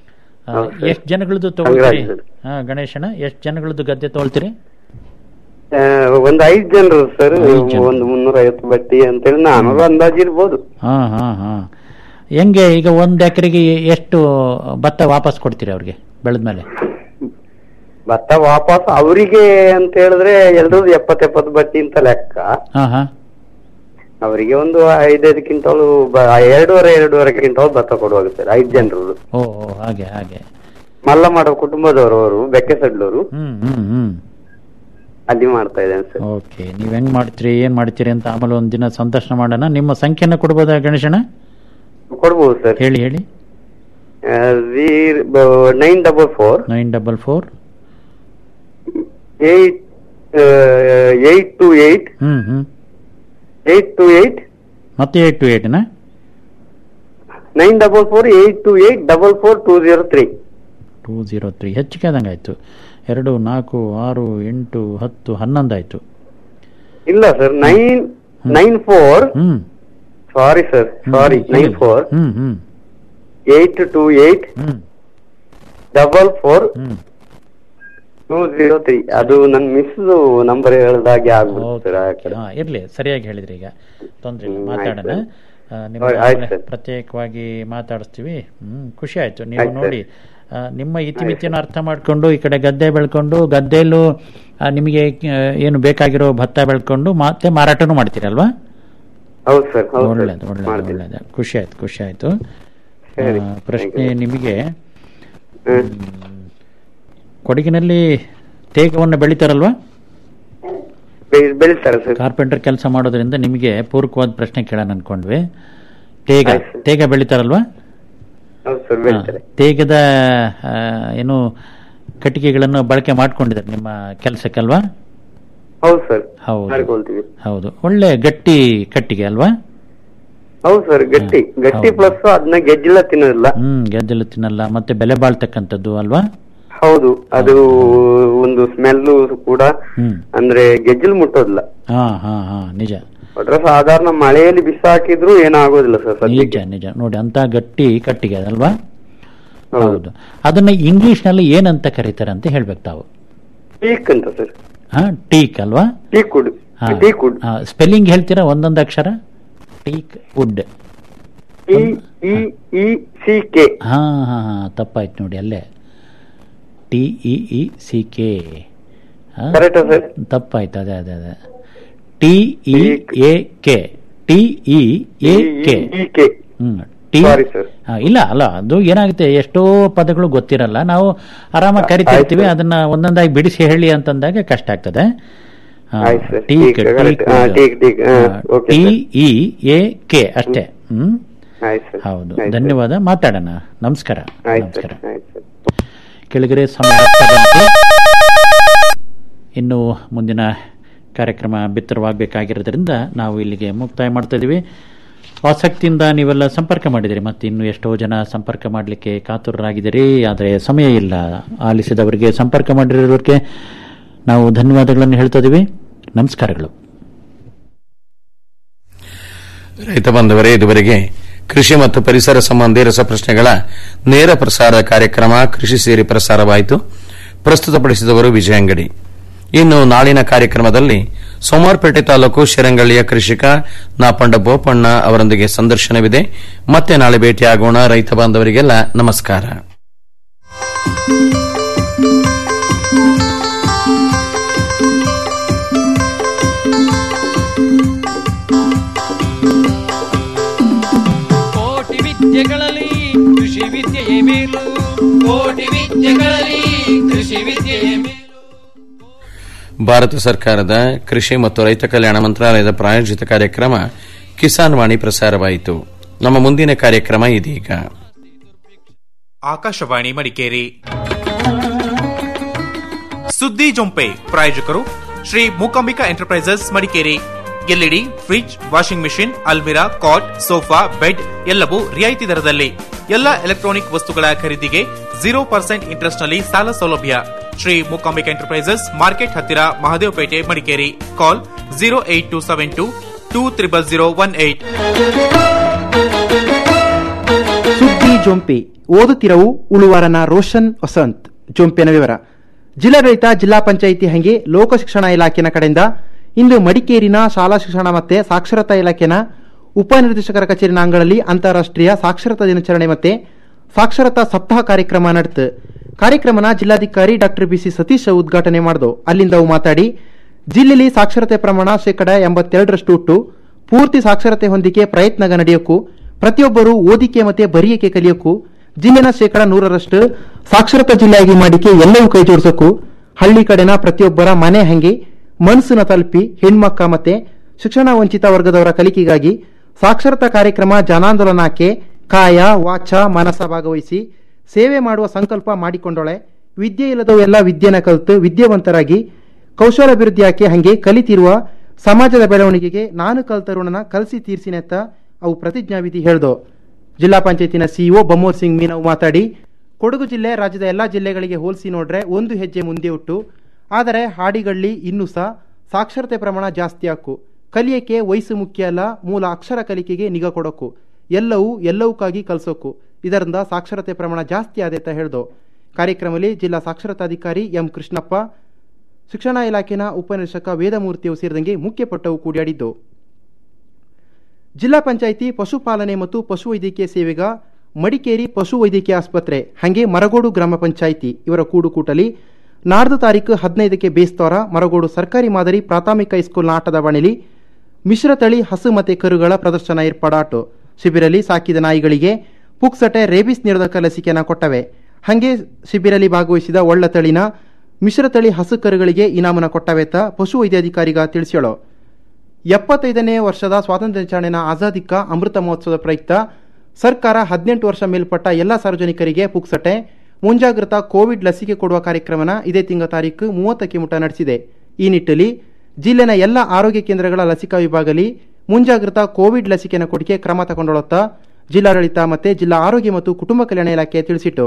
ಹೌದು ಸರ್. ಎಷ್ಟು ಜನಗಳದ್ದು ತಗೊಳ್ತೀರಿ ಹಂಗಾಗಿ ಹಾ ಗಣೇಶನ ಎಷ್ಟು ಜನಗಳದ್ದು ಗದ್ದೆ ತಗೊಳ್ತೀರಿ ಆ, ಒಂದು ಐದ್ ಜನರು ಸರ್ ಒಂದು ಮುನ್ನೂರ ಐವತ್ತು ಬಟ್ಟಿ ಅಂತೇಳಿ ನಾನೂರು ಅಂದಾಜು ಇರ್ಬೋದು ಹಾ ಹಾ ಹಾ ಹೆಂಗೆ ಈಗ ಒಂದ್ ಎಕರೆಗೆ ಎಷ್ಟು ಭತ್ತ ವಾಪಸ್ ಕೊಡ್ತೀರಿ ಅವ್ರಿಗೆ ಬೆಳೆದ್ಮೇಲೆ ಭತ್ತ ವಾಪಸ್ ಅವರಿಗೆ ಅಂತ ಹೇಳಿದ್ರೆ ಎಲ್ರದ್ದು ಎಪ್ಪತ್ ಎಪ್ಪತ್ತು ಬಟ್ಟಿ ಅಂತ ಲೆಕ್ಕ ಹಾ ಹಾ ಅವರಿಗೆ ಒಂದು ಐದೈದು ಕ್ವಿಂಟಾಲು ಬ- ಎರಡೂವರೆ ಎರಡೂವರೆ ಕ್ವಿಂಟಾಲ್ ಭತ್ತ ಕೊಡುವಾಗ ಸರ್ ಐದ್ ಜನರು ಓ ಓ ಹಾಗೆ ಹಾಗೆ ಮಲ್ಲ ಮಾಡೋ ಕುಟುಂಬದವರು ಅವರು ಬೆಕ್ಕೆಸಡ್ಲವರು ಹ್ಮ್ ಹ್ಮ್ ಹ್ಮ್ ಅಲ್ಲಿ ಮಾಡ್ತಾ ಇದ್ದೇನೆ ಸರ್ ಓಕೆ ನೀವ್ ಹೆಂಗ್ ಮಾಡ್ತೀರಿ ಏನ್ ಮಾಡ್ತೀರಿ ಅಂತ ಆಮೇಲೆ ಒಂದಿನ ಸಂದರ್ಶನ ಮಾಡೋಣ ನಿಮ್ಮ ಸಂಖ್ಯೆನ ಕೊಡ್ಬೋದಾ ಗಣೇಶನ ಕೊಡ್ಬೋದು ಸರ್ ಹೇಳಿ ಹೇಳಿ nine double four nine double four eight eight two eight hmm hmm eight two eight ಮತ್ತೆ ಏಟ್ ಟು ಏಟ್ನಾ nine double four eight two eight double four two zero three two zero three ಹೆಚ್ಚಿಗೆ ಆದಂಗೆ ಆಯ್ತು ಎರಡು ನಾಲ್ಕು ಆರು ಎಂಟು ಹತ್ತು ಹನ್ನೊಂದು ಆಯ್ತು ಇಲ್ಲ sir nine nine four hmm sorry sir sorry nine four hmm hmm eight two eight hmm double four hmm two zero three ಅದು ನನ್ ಮಿಸ್ ನಂಬರ್ ಹೇಳ್ದಾಗೆ ಆಗ್ಬಿಡ್ತು ಸರ್ ಆ ಕಡೆ ಹಾ ಇರ್ಲಿ ಸರಿಯಾಗಿ ಹೇಳಿದ್ರಿ ಈಗ ತೊಂದ್ರೆ ಇಲ್ಲ ಹ್ಮ್, ಮಾತಾಡೋಣ ಆಯ್ತು. ಆ, ನಿಮ್ಮ ಹೌದು, ಆಯ್ತು ಆಮೇಲೆ ಸರ್. ಪ್ರತ್ಯೇಕವಾಗಿ ಮಾತಾಡಿಸ್ತೀವಿ ಹ್ಮ್ ಖುಷಿ ಆಯ್ತು ನೀವು ಆಯ್ತು ಸರ್. ನೋಡಿ ಆ, ನಿಮ್ಮ ಇತಿಮಿತಿಯನ್ನು ಅರ್ಥ ಮಾಡ್ಕೊಂಡು ಈ ಕಡೆ ಗದ್ದೆ ಬೆಳ್ಕೊಂಡು ಗದ್ದೆಯಲ್ಲೂ ಆ, ನಿಮಗೆ ಆ, ಏನು ಬೇಕಾಗಿರೋ ಭತ್ತ ಬೆಳ್ಕೊಂಡು ಮತ್ತೆ ಮಾರಾಟನೂ ಮಾಡ್ತೀರಲ್ವಾ ಹೌದು ಸರ್ ಹೌದು ಸರ್ ಒಳ್ಳೇದು ಒಳ್ಳೇದು ಒಳ್ಳೇದು ಖುಷಿ ಆಯ್ತು ಖುಷಿ ಆಯ್ತು ಸರಿ. ಆ, ಪ್ರಶ್ನೆ ನಿಮಗೆ ಹ್ಮ್, ಕೊಡಗಿನಲ್ಲಿ ತೇಗವನ್ನು ಬೆಳಿತಾರಲ್ವಾ ಬೆ- ಬೆಳಿತಾರೆ ಸರ್ ಕಾರ್ಪೆಂಟರ್ ಕೆಲಸ ಮಾಡೋದ್ರಿಂದ ನಿಮಗೆ ಪೂರಕವಾದ ಪ್ರಶ್ನೆ ಕೇಳೋಣ ಅನ್ಕೊಂಡ್ವಿ ತೇಗ ತೇಗ ಬೆಳಿತಾರಲ್ವಾ ಹೌದು ಸರ್ ಬೆಳಿತಾರೆ ತೇಗದ ಆ, ಏನು ಕಟ್ಟಿಗೆಗಳನ್ನು ಬಳಕೆ ಮಾಡ್ಕೊಂಡಿದ್ದಾರೆ ನಿಮ್ಮ ಕೆಲಸಕ್ಕಲ್ವಾ ಹೌದು ಸರ್ ಹೌದು ಮಾಡ್ಕೊಳ್ತೀವಿ ಹೌದು ಒಳ್ಳೆ ಗಟ್ಟಿ ಕಟ್ಟಿಗೆ ಅಲ್ವಾ ಹೌದು ಸರ್ ಗಟ್ಟಿ ಗಟ್ಟಿ ಪ್ಲಸ್ ಅದನ್ನ ಗೆಜ್ಜಿಲ್ಲ ತಿನ್ನೋದಿಲ್ಲ ಹ್ಮ್ ಗೆದ್ದಲು ತಿನ್ನಲ್ಲ ಮತ್ತೆ ಬೆಲೆ ಬಾಳ್ತಕ್ಕಂಥದ್ದು ಅಲ್ವಾ ಹೌದು ಅದು ಒಂದು ಸ್ಮೆಲ್ ಕೂಡ ಹ್ಮ್ ಅಂದ್ರೆ ಗೆಜ್ಜಲ್ ಮುಟ್ಟೋದಿಲ್ಲ ಹಾ ಹಾ ಹಾ ನಿಜ ಒಟ್ರೆ ಸಾಧಾರಣ ಮಳೆಯಲ್ಲಿ ಬಿಸಾಕಿದ್ರು ಏನಾಗೋದಿಲ್ಲ ಸರ್ ಸದ್ಯಕ್ಕೆ ನಿಜ ನಿಜ ನೋಡಿ ಅಂತ ಗಟ್ಟಿ ಕಟ್ಟಿಗೆ ಅದಲ್ವಾ ಹೌದು ಅದನ್ನ ಇಂಗ್ಲಿಷ್ ನಲ್ಲಿ ಏನಂತ ಕರೀತಾರೆ ಅಂತ ಹೇಳ್ಬೇಕು ತಾವು ಟೀಕ್ ಅಂತ ಸರ್ ಹಾ ಟೀಕ್ ಅಲ್ವಾ teak wood teak wood spelling ಹೇಳ್ತೀರಾ ಒಂದೊಂದು ಅಕ್ಷರ teak wood E E E C K ಹಾ ಹಾ ಹಾ ತಪ್ಪಾಯ್ತು ನೋಡಿ ಅಲ್ಲೇ T E E C K Correct ಆ sir? ತಪ್ಪಾಯ್ತು ಅದೇ ಅದೇ ಅದೇ T E A K T E A K K hmm T Sorry, sir. ಹಾ, ಇಲ್ಲ ಅಲ್ಲ ಅದು ಏನಾಗುತ್ತೆ ಎಷ್ಟೋ ಪದಗಳು ಗೊತ್ತಿರಲ್ಲ ನಾವು ಆರಾಮಾಗಿ ಕರಿತಿರ್ತೀವಿ ಅದನ್ನ ಒಂದೊಂದಾಗಿ ಬಿಡಿಸಿ ಹೇಳಿ ಅಂತಂದಾಗ ಕಷ್ಟ ಆಗ್ತದೆ ಹಾ, ಆಯ್ತು sir. Teak teak, correct. ಹಾ, ಟೀಕ್, ಟೀಕ್. ಹಾ, okay, T sir. E A K ಅಷ್ಟೇ ಹ್ಮ್ ಆಯ್ತು ಸರ್ ಹೌದು ಧನ್ಯವಾದ ಮಾತಾಡೋಣ ನಮಸ್ಕಾರ ಆಯ್ತು ನಮಸ್ಕಾರ ಸರ್ ಆಯ್ತು ಸರ್ ಕೆಳಗರೆ ಸಮಯ ಆಗ್ತಾ ಬಂತು ಇನ್ನು ಮುಂದಿನ ಕಾರ್ಯಕ್ರಮ ಬಿತ್ತರವಾಗಬೇಕಾಗಿರೋದ್ರಿಂದ ನಾವು ಇಲ್ಲಿಗೆ ಮುಕ್ತಾಯ ಮಾಡ್ತಾ ಇದೀವಿ ಆಸಕ್ತಿಯಿಂದ ನೀವೆಲ್ಲ ಸಂಪರ್ಕ ಮಾಡಿದಿರಿ ಮತ್ತೆ ಇನ್ನು ಎಷ್ಟೋ ಜನ ಸಂಪರ್ಕ ಮಾಡಲಿಕ್ಕೆ ಕಾತುರರಾಗಿದ್ದೀರಿ ಆದರೆ ಸಮಯ ಇಲ್ಲ ಆಲಿಸಿದವರಿಗೆ ಸಂಪರ್ಕ ಮಾಡಿರೋರಿಗೆ ನಾವು ಧನ್ಯವಾದಗಳನ್ನು ಹೇಳ್ತಾ ಇದೀವಿ ನಮಸ್ಕಾರಗಳು ರೈತ ಬಾಂಧವರೇ ಇದುವರೆಗೆ ಕೃಷಿ ಮತ್ತು ಪರಿಸರ ಸಂಬಂಧಿ ರಸಪ್ರಶ್ನೆಗಳ ನೇರ ಪ್ರಸಾರ ಕಾರ್ಯಕ್ರಮ ಕೃಷಿ ಸೇರಿ ಪ್ರಸಾರವಾಯಿತು ಪ್ರಸ್ತುತಪಡಿಸಿದವರು ವಿಜಯ ಅಂಗಡಿ ಇನ್ನು ನಾಳಿನ ಕಾರ್ಯಕ್ರಮದಲ್ಲಿ ಸೋಮಾರ್ಪೇಟೆ ತಾಲೂಕು ಶಿರಂಗಳ್ಳಿಯ ಕೃಷಿಕ ನಾಪಂಡ ಬೋಪಣ್ಣ ಅವರೊಂದಿಗೆ ಸಂದರ್ಶನವಿದೆ ಮತ್ತೆ ನಾಳೆ ಭೇಟಿಯಾಗೋಣ ರೈತ ಬಾಂಧವರಿಗೆಲ್ಲ ನಮಸ್ಕಾರ ಕೋಟಿ ವಿದ್ಯೆಗಳಲ್ಲಿ ಕೃಷಿ ವಿದ್ಯೆಯೇ ಮೇಲು ಕೋಟಿ ವಿದ್ಯೆಗಳಲ್ಲಿ ಕೃಷಿ ವಿದ್ಯೆಯೇ ಮೇಲು ಭಾರತ ಸರ್ಕಾರದ ಕೃಷಿ ಮತ್ತು ರೈತ ಕಲ್ಯಾಣ ಮಂತ್ರಾಲಯದ ಪ್ರಾಯೋಜಿತ ಕಾರ್ಯಕ್ರಮ ಕಿಸಾನ್ ವಾಣಿ ಪ್ರಸಾರವಾಯಿತು ನಮ್ಮ ಮುಂದಿನ ಕಾರ್ಯಕ್ರಮ ಇದೀಗ ಆಕಾಶವಾಣಿ ಮಡಿಕೇರಿ ಸುದ್ದಿ ಜೊಂಪೆ ಪ್ರಾಯೋಜಕರು Shri Mookambika enterprises Madikeri LED fridge washing machine ಅಲ್ಮಿರಾ ಕಾಟ್ ಸೋಫಾ ಬೆಡ್ ಎಲ್ಲವೂ ರಿಯಾಯಿತಿ ದರದಲ್ಲಿ ಎಲ್ಲ ಎಲೆಕ್ಟ್ರಾನಿಕ್ ವಸ್ತುಗಳ ಖರೀದಿಗೆ ಜೀರೋ ಪರ್ಸೆಂಟ್ ಇಂಟ್ರೆಸ್ಟ್ ನಲ್ಲಿ ಸಾಲ ಸೌಲಭ್ಯ ಶ್ರೀ ಮೂಕಾಂಬಿಕಾ ಎಂಟರ್ಪ್ರೈಸಸ್ ಮಾರ್ಕೆಟ್ ಹತ್ತಿರ Mahadevapete Madikeri call zero eight two seven two two triple zero one eight ಸುದ್ದಿ ಜೊಂಪೆ ಓದುತ್ತಿರವು ಉಳುವಾರನ ರೋಷನ್ ವಸಂತ್ ಜೊಂಪಿನ ವಿವರ ಜಿಲ್ಲಾಡಳಿತ ಜಿಲ್ಲಾ ಪಂಚಾಯಿತಿ ಹಂಗೆ ಲೋಕ ಶಿಕ್ಷಣ ಇಲಾಖೆನ ಕಡೆಯಿಂದ ಇಂದು ಮಡಿಕೇರಿನ ಶಾಲಾ ಶಿಕ್ಷಣ ಮತ್ತೆ ಸಾಕ್ಷರತಾ ಇಲಾಖೆನ ಉಪನಿರ್ದೇಶಕರ ಕಚೇರಿನ ಅಂಗಳಲ್ಲಿ ಅಂತಾರಾಷ್ಟ್ರೀಯ ಸಾಕ್ಷರತಾ ದಿನಾಚರಣೆ ಮತ್ತೆ ಸಾಕ್ಷರತಾ ಸಪ್ತಾಹ ಕಾರ್ಯಕ್ರಮ ನಡೆತು ಕಾರ್ಯಕ್ರಮನ ಜಿಲ್ಲಾಧಿಕಾರಿ ಡಾಕ್ಟರ್ ಬಿಸಿ ಸತೀಶ್ ಉದ್ಘಾಟನೆ ಮಾಡಿದು ಅಲ್ಲಿಂದ ಅವು ಮಾತಾಡಿ ಜಿಲ್ಲೆಯಲ್ಲಿ ಸಾಕ್ಷರತೆ ಪ್ರಮಾಣ ಶೇಕಡ ಎಂಬತ್ತೆರಡರಷ್ಟು ಉಟ್ಟು ಪೂರ್ತಿ ಸಾಕ್ಷರತೆ ಹೊಂದಿಕೆ ಪ್ರಯತ್ನಗ ನಡೆಯೋಕ್ಕೂ ಪ್ರತಿಯೊಬ್ಬರು ಓದಿಕೆ ಮತ್ತೆ ಬರೆಯಕ್ಕೆ ಕಲಿಯೋಕ್ಕೂ ಜಿಲ್ಲೆನ ಶೇಕಡ ನೂರರಷ್ಟು ಸಾಕ್ಷರತಾ ಜಿಲ್ಲೆಯಾಗಿ ಮಾಡಿಕೆ ಎಲ್ಲವೂ ಕೈ ಜೋಡಿಸೋಕು ಹಳ್ಳಿ ಕಡೆನ ಪ್ರತಿಯೊಬ್ಬರ ಮನೆ ಹಂಗೆ ಮನಸ್ಸನ್ನ ತಲುಪಿ ಹೆಣ್ಮಕ್ಕ ಮತ್ತೆ ಶಿಕ್ಷಣ ವಂಚಿತ ವರ್ಗದವರ ಕಲಿಕೆಗಾಗಿ ಸಾಕ್ಷರತಾ ಕಾರ್ಯಕ್ರಮ ಜನಾಂದೋಲನಕ್ಕೆ ಕಾಯ ವಾಚ ಮನಸ ಭಾಗವಹಿಸಿ ಸೇವೆ ಮಾಡುವ ಸಂಕಲ್ಪ ಮಾಡಿಕೊಂಡೊಳೆ ವಿದ್ಯೆ ಇಲ್ಲದವೆಲ್ಲ ವಿದ್ಯೆನ ಕಲಿತು ವಿದ್ಯಾವಂತರಾಗಿ ಕೌಶಲಾಭಿವೃದ್ಧಿಯಾಕೆ ಹಂಗೆ ಕಲಿತಿರುವ ಸಮಾಜದ ಬೆಳವಣಿಗೆಗೆ ನಾನು ಕಲ್ತರುಣನ ಕಲಿಸಿ ತೀರ್ಸಿನೆತ್ತ ಅವು ಪ್ರತಿಜ್ಞಾವಿಧಿ ಹೇಳ್ದು ಜಿಲ್ಲಾ ಪಂಚಾಯತಿನ ಸಿಇಒ ಬಮ್ಮೋರ್ ಸಿಂಗ್ ಮೀನವ್ ಮಾತಾಡಿ ಕೊಡಗು ಜಿಲ್ಲೆ ರಾಜ್ಯದ ಎಲ್ಲಾ ಜಿಲ್ಲೆಗಳಿಗೆ ಹೋಲಿಸಿ ನೋಡ್ರೆ ಒಂದು ಹೆಜ್ಜೆ ಮುಂದೆ ಉಟ್ಟು ಆದರೆ ಹಾಡಿಗಳ್ಳಿ ಇನ್ನೂ ಸಹ ಸಾಕ್ಷರತೆ ಪ್ರಮಾಣ ಜಾಸ್ತಿ ಹಾಕು ಕಲಿಯಕ್ಕೆ ವಯಸ್ಸು ಮುಖ್ಯ ಅಲ್ಲ ಮೂಲ ಅಕ್ಷರ ಕಲಿಕೆಗೆ ನಿಗಾ ಕೊಡೋಕು ಎಲ್ಲವೂ ಎಲ್ಲವಕ್ಕಾಗಿ ಕಲಿಸೋಕು ಇದರಿಂದ ಸಾಕ್ಷರತೆ ಪ್ರಮಾಣ ಜಾಸ್ತಿ ಆದೆ ಅಂತ ಹೇಳ್ದು ಕಾರ್ಯಕ್ರಮದಲ್ಲಿ ಜಿಲ್ಲಾ ಸಾಕ್ಷರತಾಧಿಕಾರಿ ಎಂ ಕೃಷ್ಣಪ್ಪ ಶಿಕ್ಷಣ ಇಲಾಖೆನ ಉಪನಿರ್ದೇಶಕ ವೇದಮೂರ್ತಿಯು ಸೇರಿದಂಗೆ ಮುಖ್ಯ ಪಟ್ಟವು ಕೂಡಿಯಾಡಿದ್ದು ಜಿಲ್ಲಾ ಪಂಚಾಯಿತಿ ಪಶುಪಾಲನೆ ಮತ್ತು ಪಶುವೈದ್ಯಕೀಯ ಸೇವೆಗ ಮಡಿಕೇರಿ ಪಶುವೈದ್ಯಕೀಯ ಆಸ್ಪತ್ರೆ ಹಾಗೆ ಮರಗೋಡು ಗ್ರಾಮ ಪಂಚಾಯಿತಿ ಇವರ ಕೂಡುಕೂಟಲಿ ನಾಡ್ದು ತಾರೀಕು ಹದಿನೈದಕ್ಕೆ ಬೇಸ್ತೋರ ಮರಗೋಡು ಸರ್ಕಾರಿ ಮಾದರಿ ಪ್ರಾಥಮಿಕ ಹೈಸ್ಕೂಲ್ನ ಆಟದ ಬಣಿಲಿ ಮಿಶ್ರತಳಿ ಹಸು ಮತ್ತೆ ಕರುಗಳ ಪ್ರದರ್ಶನ ಏರ್ಪಾಡಾಟು ಶಿಬಿರಲ್ಲಿ ಸಾಕಿದ ನಾಯಿಗಳಿಗೆ ಪುಕ್ಸಟೆ ರೇಬಿಸ್ ನಿರೋಧಕ ಲಸಿಕೆನ ಕೊಟ್ಟವೆ ಹಂಗೆ ಶಿಬಿರಲ್ಲಿ ಭಾಗವಹಿಸಿದ ಒಳ್ಳ ತಳಿನ ಮಿಶ್ರತಳಿ ಹಸು ಕರುಗಳಿಗೆ ಇನಾಮನ ಕೊಟ್ಟವೆತ ಪಶು ವೈದ್ಯಾಧಿಕಾರಿಗ ತಿಳಿಸ್ಯಾಳು ಎಪ್ಪತ್ತೈದನೇ ವರ್ಷದ ಸ್ವಾತಂತ್ರ್ಯಾಚರಣೆನ ಆಜಾದಿಕ ಅಮೃತ ಮಹೋತ್ಸವದ ಪ್ರಯುಕ್ತ ಸರ್ಕಾರ ಹದಿನೆಂಟು ವರ್ಷ ಮೇಲ್ಪಟ್ಟ ಎಲ್ಲ ಸಾರ್ವಜನಿಕರಿಗೆ ಪುಕ್ಸಟೆ ಮುಂಜಾಗ್ರತಾ ಕೋವಿಡ್ ಲಸಿಕೆ ಕೊಡುವ ಕಾರ್ಯಕ್ರಮನ ಇದೇ ತಿಂಗಳ ತಾರೀಕು ಮೂವತ್ತಕ್ಕೆ ಮುಟ ನಡೆಸಿದೆ ಈ ನಿಟ್ಟಲ್ಲಿ ಜಿಲ್ಲೆನ ಎಲ್ಲ ಆರೋಗ್ಯ ಕೇಂದ್ರಗಳ ಲಸಿಕಾ ವಿಭಾಗದಲ್ಲಿ ಮುಂಜಾಗ್ರತಾ ಕೋವಿಡ್ ಲಸಿಕೆನ ಕೊಡಿಕೆ ಕ್ರಮ ತಗೊಂಡೊಳುತ್ತಾ ಜಿಲ್ಲಾಡಳಿತ ಮತ್ತೆ ಜಿಲ್ಲಾ ಆರೋಗ್ಯ ಮತ್ತು ಕುಟುಂಬ ಕಲ್ಯಾಣ ಇಲಾಖೆ ತಿಳಿಸಿಟ್ಟು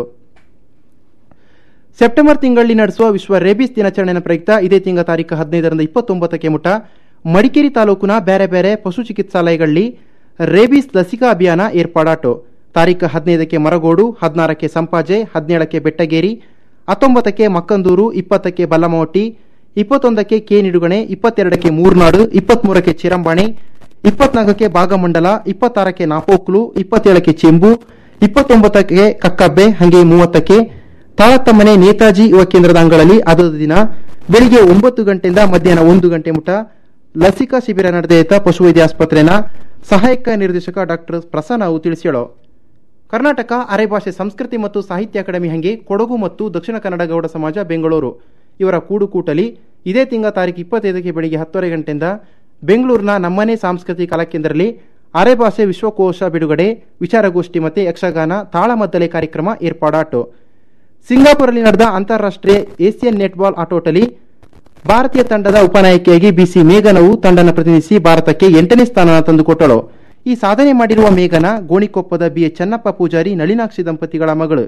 ಸೆಪ್ಟೆಂಬರ್ ತಿಂಗಳಲ್ಲಿ ನಡೆಸುವ ವಿಶ್ವ ರೇಬಿಸ್ ದಿನಾಚರಣೆಯ ಪ್ರಯುಕ್ತ ಇದೇ ತಿಂಗಳ ತಾರೀಕು ಹದಿನೈದರಿಂದ ಇಪ್ಪತ್ತೊಂಬತ್ತಕ್ಕೆ ಮುಟ ಮಡಿಕೇರಿ ತಾಲೂಕಿನ ಬೇರೆ ಬೇರೆ ಪಶು ಚಿಕಿತ್ಸಾಲಯಗಳಲ್ಲಿ ರೇಬಿಸ್ ಲಸಿಕಾ ಅಭಿಯಾನ ಏರ್ಪಾಡಾಟು ತಾರೀಕು ಹದಿನೈದಕ್ಕೆ ಮರಗೋಡು ಹದಿನಾರಕ್ಕೆ ಸಂಪಾಜೆ ಹದಿನೇಳಕ್ಕೆ ಬೆಟ್ಟಗೇರಿ ಹತ್ತೊಂಬತ್ತಕ್ಕೆ ಮಕ್ಕಂದೂರು ಇಪ್ಪತ್ತಕ್ಕೆ ಬಲ್ಲಮವಟ್ಟಿ ಇಪ್ಪತ್ತೊಂದಕ್ಕೆ ಕೆ ನಿಡುಗಣೆ ಇಪ್ಪತ್ತೆರಡಕ್ಕೆ ಮೂರ್ನಾಡು ಇಪ್ಪತ್ಮೂರಕ್ಕೆ ಚಿರಂಬಾಣೆ ಇಪ್ಪತ್ನಾಲ್ಕಕ್ಕೆ ಭಾಗಮಂಡಲ ಇಪ್ಪತ್ತಾರಕ್ಕೆ ನಾಪೋಕ್ಲು ಇಪ್ಪತ್ತೇಳಕ್ಕೆ ಚೆಂಬು ಇಪ್ಪತ್ತೊಂಬತ್ತಕ್ಕೆ ಕಕ್ಕಬ್ಬೆ ಹಾಗೆ ಮೂವತ್ತಕ್ಕೆ ತಾಳತ್ತಮ್ಮನೆ ನೇತಾಜಿ ಯುವ ಕೇಂದ್ರದ ಅಂಗಳಲ್ಲಿ ಅದರ ದಿನ ಬೆಳಿಗ್ಗೆ ಒಂಬತ್ತು ಗಂಟೆಯಿಂದ ಮಧ್ಯಾಹ್ನ ಒಂದು ಗಂಟೆ ಮುಟ ಲಸಿಕಾ ಶಿಬಿರ ನಡೆದ ಪಶುವೈದ್ಯ ಆಸ್ಪತ್ರೆನ ಸಹಾಯಕ ನಿರ್ದೇಶಕ ಡಾಕ್ಟರ್ ಪ್ರಸನ್ನ ಅವು ತಿಳಿಸ್ಯಾಳು ಕರ್ನಾಟಕ ಅರೆಭಾಷೆ ಸಂಸ್ಕೃತಿ ಮತ್ತು ಸಾಹಿತ್ಯ ಅಕಾಡೆಮಿ ಹಂಗೆ ಕೊಡಗು ಮತ್ತು ದಕ್ಷಿಣ ಕನ್ನಡ ಗೌಡ ಸಮಾಜ ಬೆಂಗಳೂರು ಇವರ ಕೂಡುಕೂಟಲಿ ಇದೇ ತಿಂಗಳ ತಾರೀಕು ಇಪ್ಪತ್ತೈದಕ್ಕೆ ಬೆಳಿಗ್ಗೆ ಹತ್ತುವರೆ ಗಂಟೆಯಿಂದ ಬೆಂಗಳೂರಿನ ನಮ್ಮನೆ ಸಾಂಸ್ಕೃತಿಕ ಕಲಾಕೇಂದ್ರದಲ್ಲಿ ಅರೆಭಾಷೆ ವಿಶ್ವಕೋಶ ಬಿಡುಗಡೆ ವಿಚಾರಗೋಷ್ಠಿ ಮತ್ತೆ ಯಕ್ಷಗಾನ ತಾಳಮದ್ದಲೆ ಕಾರ್ಯಕ್ರಮ ಏರ್ಪಾಡಾಟು ಸಿಂಗಾಪುರಲ್ಲಿ ನಡೆದ ಅಂತಾರಾಷ್ಟ್ರೀಯ ಏಸಿಯನ್ ನೆಟ್ಬಾಲ್ ಆಟೋಟಲಿ ಭಾರತೀಯ ತಂಡದ ಉಪನಾಯಕಿಯಾಗಿ ಬಿಸಿ ಮೇಘನವು ತಂಡನ ಪ್ರತಿನಿಧಿಸಿ ಭಾರತಕ್ಕೆ ಎಂಟನೇ ಸ್ಥಾನ ತಂದುಕೊಟ್ಟಳು ಈ ಸಾಧನೆ ಮಾಡಿರುವ ಮೇಘನ ಗೋಣಿಕೊಪ್ಪದ ಬಿ ಎ ಚೆನ್ನಪ್ಪ ಪೂಜಾರಿ ನಳಿನಾಕ್ಷಿ ದಂಪತಿಗಳ ಮಗಳು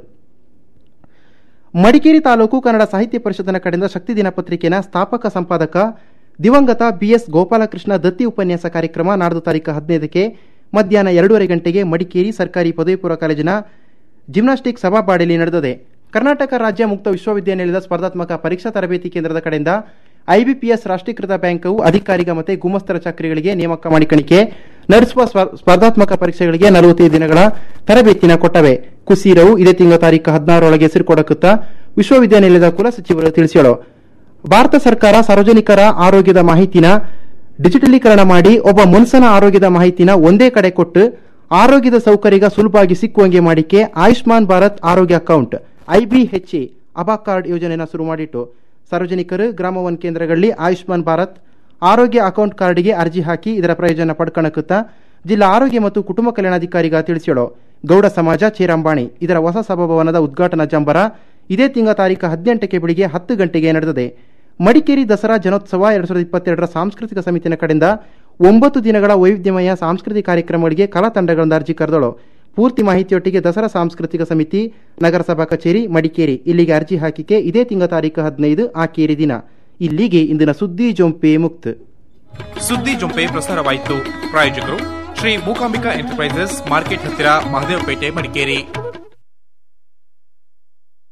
ಮಡಿಕೇರಿ ತಾಲೂಕು ಕನ್ನಡ ಸಾಹಿತ್ಯ ಪರಿಷತ್ತಿನ ಕಡೆಯಿಂದ ಶಕ್ತಿ ದಿನಪತ್ರಿಕೆನ ಸ್ಥಾಪಕ ಸಂಪಾದಕ ದಿವಂಗತ ಬಿಎಸ್ ಗೋಪಾಲಕೃಷ್ಣ ದತ್ತಿ ಉಪನ್ಯಾಸ ಕಾರ್ಯಕ್ರಮ ನಾಡ್ದು ತಾರೀಕು ಹದಿನೈದಕ್ಕೆ ಮಧ್ಯಾಹ್ನ ಎರಡೂವರೆ ಗಂಟೆಗೆ ಮಡಿಕೇರಿ ಸರ್ಕಾರಿ ಪದವಿ ಪೂರ್ವ ಕಾಲೇಜಿನ ಜಿಮ್ನಾಸ್ಟಿಕ್ ಸಭಾಪಾಡಿಯಲ್ಲಿ ನಡೆದಿದೆ ಕರ್ನಾಟಕ ರಾಜ್ಯ ಮುಕ್ತ ವಿಶ್ವವಿದ್ಯಾನಿಲಯದ ಸ್ಪರ್ಧಾತ್ಮಕ ಪರೀಕ್ಷಾ ತರಬೇತಿ ಕೇಂದ್ರದ ಕಡೆಯಿಂದ ಐಬಿಪಿಎಸ್ ರಾಷ್ಟ್ರೀಕೃತ ಬ್ಯಾಂಕವು ಅಧಿಕಾರಿಗ ಮತ್ತು ಗುಮಸ್ತರ ಚಾಕರಿಗಳಿಗೆ ನೇಮಕ ಮಾಡಿಕಣಿಕೆ ನಡೆಸುವ ಸ್ವ- ಸ್ಪರ್ಧಾತ್ಮಕ ಪರೀಕ್ಷೆಗಳಿಗೆ ನಲವತ್ತೈದು ದಿನಗಳ ತರಬೇತಿನ ಕೊಟ್ಟವೆ ಕುಸೀರವು ಇದೇ ತಿಂಗಳ ತಾರೀಕು ಹದಿನಾರರೊಳಗೆ ಹೆಸರು ಕೊಡಕುತ್ತಾ ವಿಶ್ವವಿದ್ಯಾನಿಲಯದ ಕುಲಸಚಿವರು ತಿಳಿಸ್ಯಾಳು ಭಾರತ ಸರ್ಕಾರ ಸಾರ್ವಜನಿಕರ ಆರೋಗ್ಯದ ಮಾಹಿತಿನ ಡಿಜಿಟಲೀಕರಣ ಮಾಡಿ ಒಬ್ಬ ಮನುಷ್ಯನ ಆರೋಗ್ಯದ ಮಾಹಿತಿನ ಒಂದೇ ಕಡೆ ಕೊಟ್ಟು ಆರೋಗ್ಯದ ಸೌಕರ್ಯಗ ಸುಲಭವಾಗಿ ಸಿಕ್ಕುವಂಗೆ ಮಾಡಿಕೆ ಆಯುಷ್ಮಾನ್ ಭಾರತ್ ಆರೋಗ್ಯ ಅಕೌಂಟ್ ಐಬಿಎಚ್ಎ ಅಬಾ ಕಾರ್ಡ್ ಯೋಜನೆನ ಶುರು ಮಾಡಿಟ್ಟು ಸಾರ್ವಜನಿಕರು ಗ್ರಾಮ ಒನ್ ಕೇಂದ್ರಗಳಲ್ಲಿ ಆಯುಷ್ಮಾನ್ ಭಾರತ್ ಆರೋಗ್ಯ ಅಕೌಂಟ್ ಕಾರ್ಡ್ಗೆ ಅರ್ಜಿ ಹಾಕಿ ಇದರ ಪ್ರಯೋಜನ ಪಡ್ಕಣಕುತ್ತಾ ಜಿಲ್ಲಾ ಆರೋಗ್ಯ ಮತ್ತು ಕುಟುಂಬ ಕಲ್ಯಾಣಾಧಿಕಾರಿಗ ತಿಳಿಸ್ಯಾಳು ಗೌಡ ಸಮಾಜ ಚೇರಂಬಾಣಿ ಇದರ ಹೊಸ ಸಭಾಭವನದ ಉದ್ಘಾಟನಾ ಜಂಬರ ಇದೇ ತಿಂಗಳ ತಾರೀಕು ಹದಿನೆಂಟಕ್ಕೆ ಬೆಳಿಗ್ಗೆ ಹತ್ತು ಗಂಟೆಗೆ ನಡೆದಿದೆ ಮಡಿಕೇರಿ ದಸರಾ ಜನೋತ್ಸವ ಎರಡ್ ಸಾವಿರದ ಇಪ್ಪತ್ತೆರಡರ ಸಾಂಸ್ಕೃತಿಕ ಸಮಿತಿನ ಕಡೆಯಿಂದ ಒಂಬತ್ತು ದಿನಗಳ ವೈವಿಧ್ಯಮಯ ಸಾಂಸ್ಕೃತಿಕ ಕಾರ್ಯಕ್ರಮಗಳಿಗೆ ಕಲಾ ತಂಡಗಳಿಂದ ಅರ್ಜಿ ಕರೆದಳು ಪೂರ್ತಿ ಮಾಹಿತಿಯೊಟ್ಟಿಗೆ ದಸರಾ ಸಾಂಸ್ಕೃತಿಕ ಸಮಿತಿ ನಗರಸಭಾ ಕಚೇರಿ ಮಡಿಕೇರಿ ಇಲ್ಲಿಗೆ ಅರ್ಜಿ ಹಾಕಿಕೆ ಇದೇ ತಿಂಗಳ ತಾರೀಕು ಹದಿನೈದು ಆಕೇರಿ ದಿನ ಇಲ್ಲಿಗೆ ಇಂದಿನ ಸುದ್ದಿ ಜೊಂಪೆ ಮುಕ್ತ ಸುದ್ದಿ ಜೊಂಪೆ ಪ್ರಸಾರವಾಯಿತು ಪ್ರಾಯೋಜಕರು ಶ್ರೀ ಮೂಕಾಂಬಿಕಾ ಎಂಟರ್ಪ್ರೈಸಸ್ ಮಾರ್ಕೆಟ್ ಹತ್ತಿರ ಮಹದೇವಪೇಟೆ ಮಡಿಕೇರಿ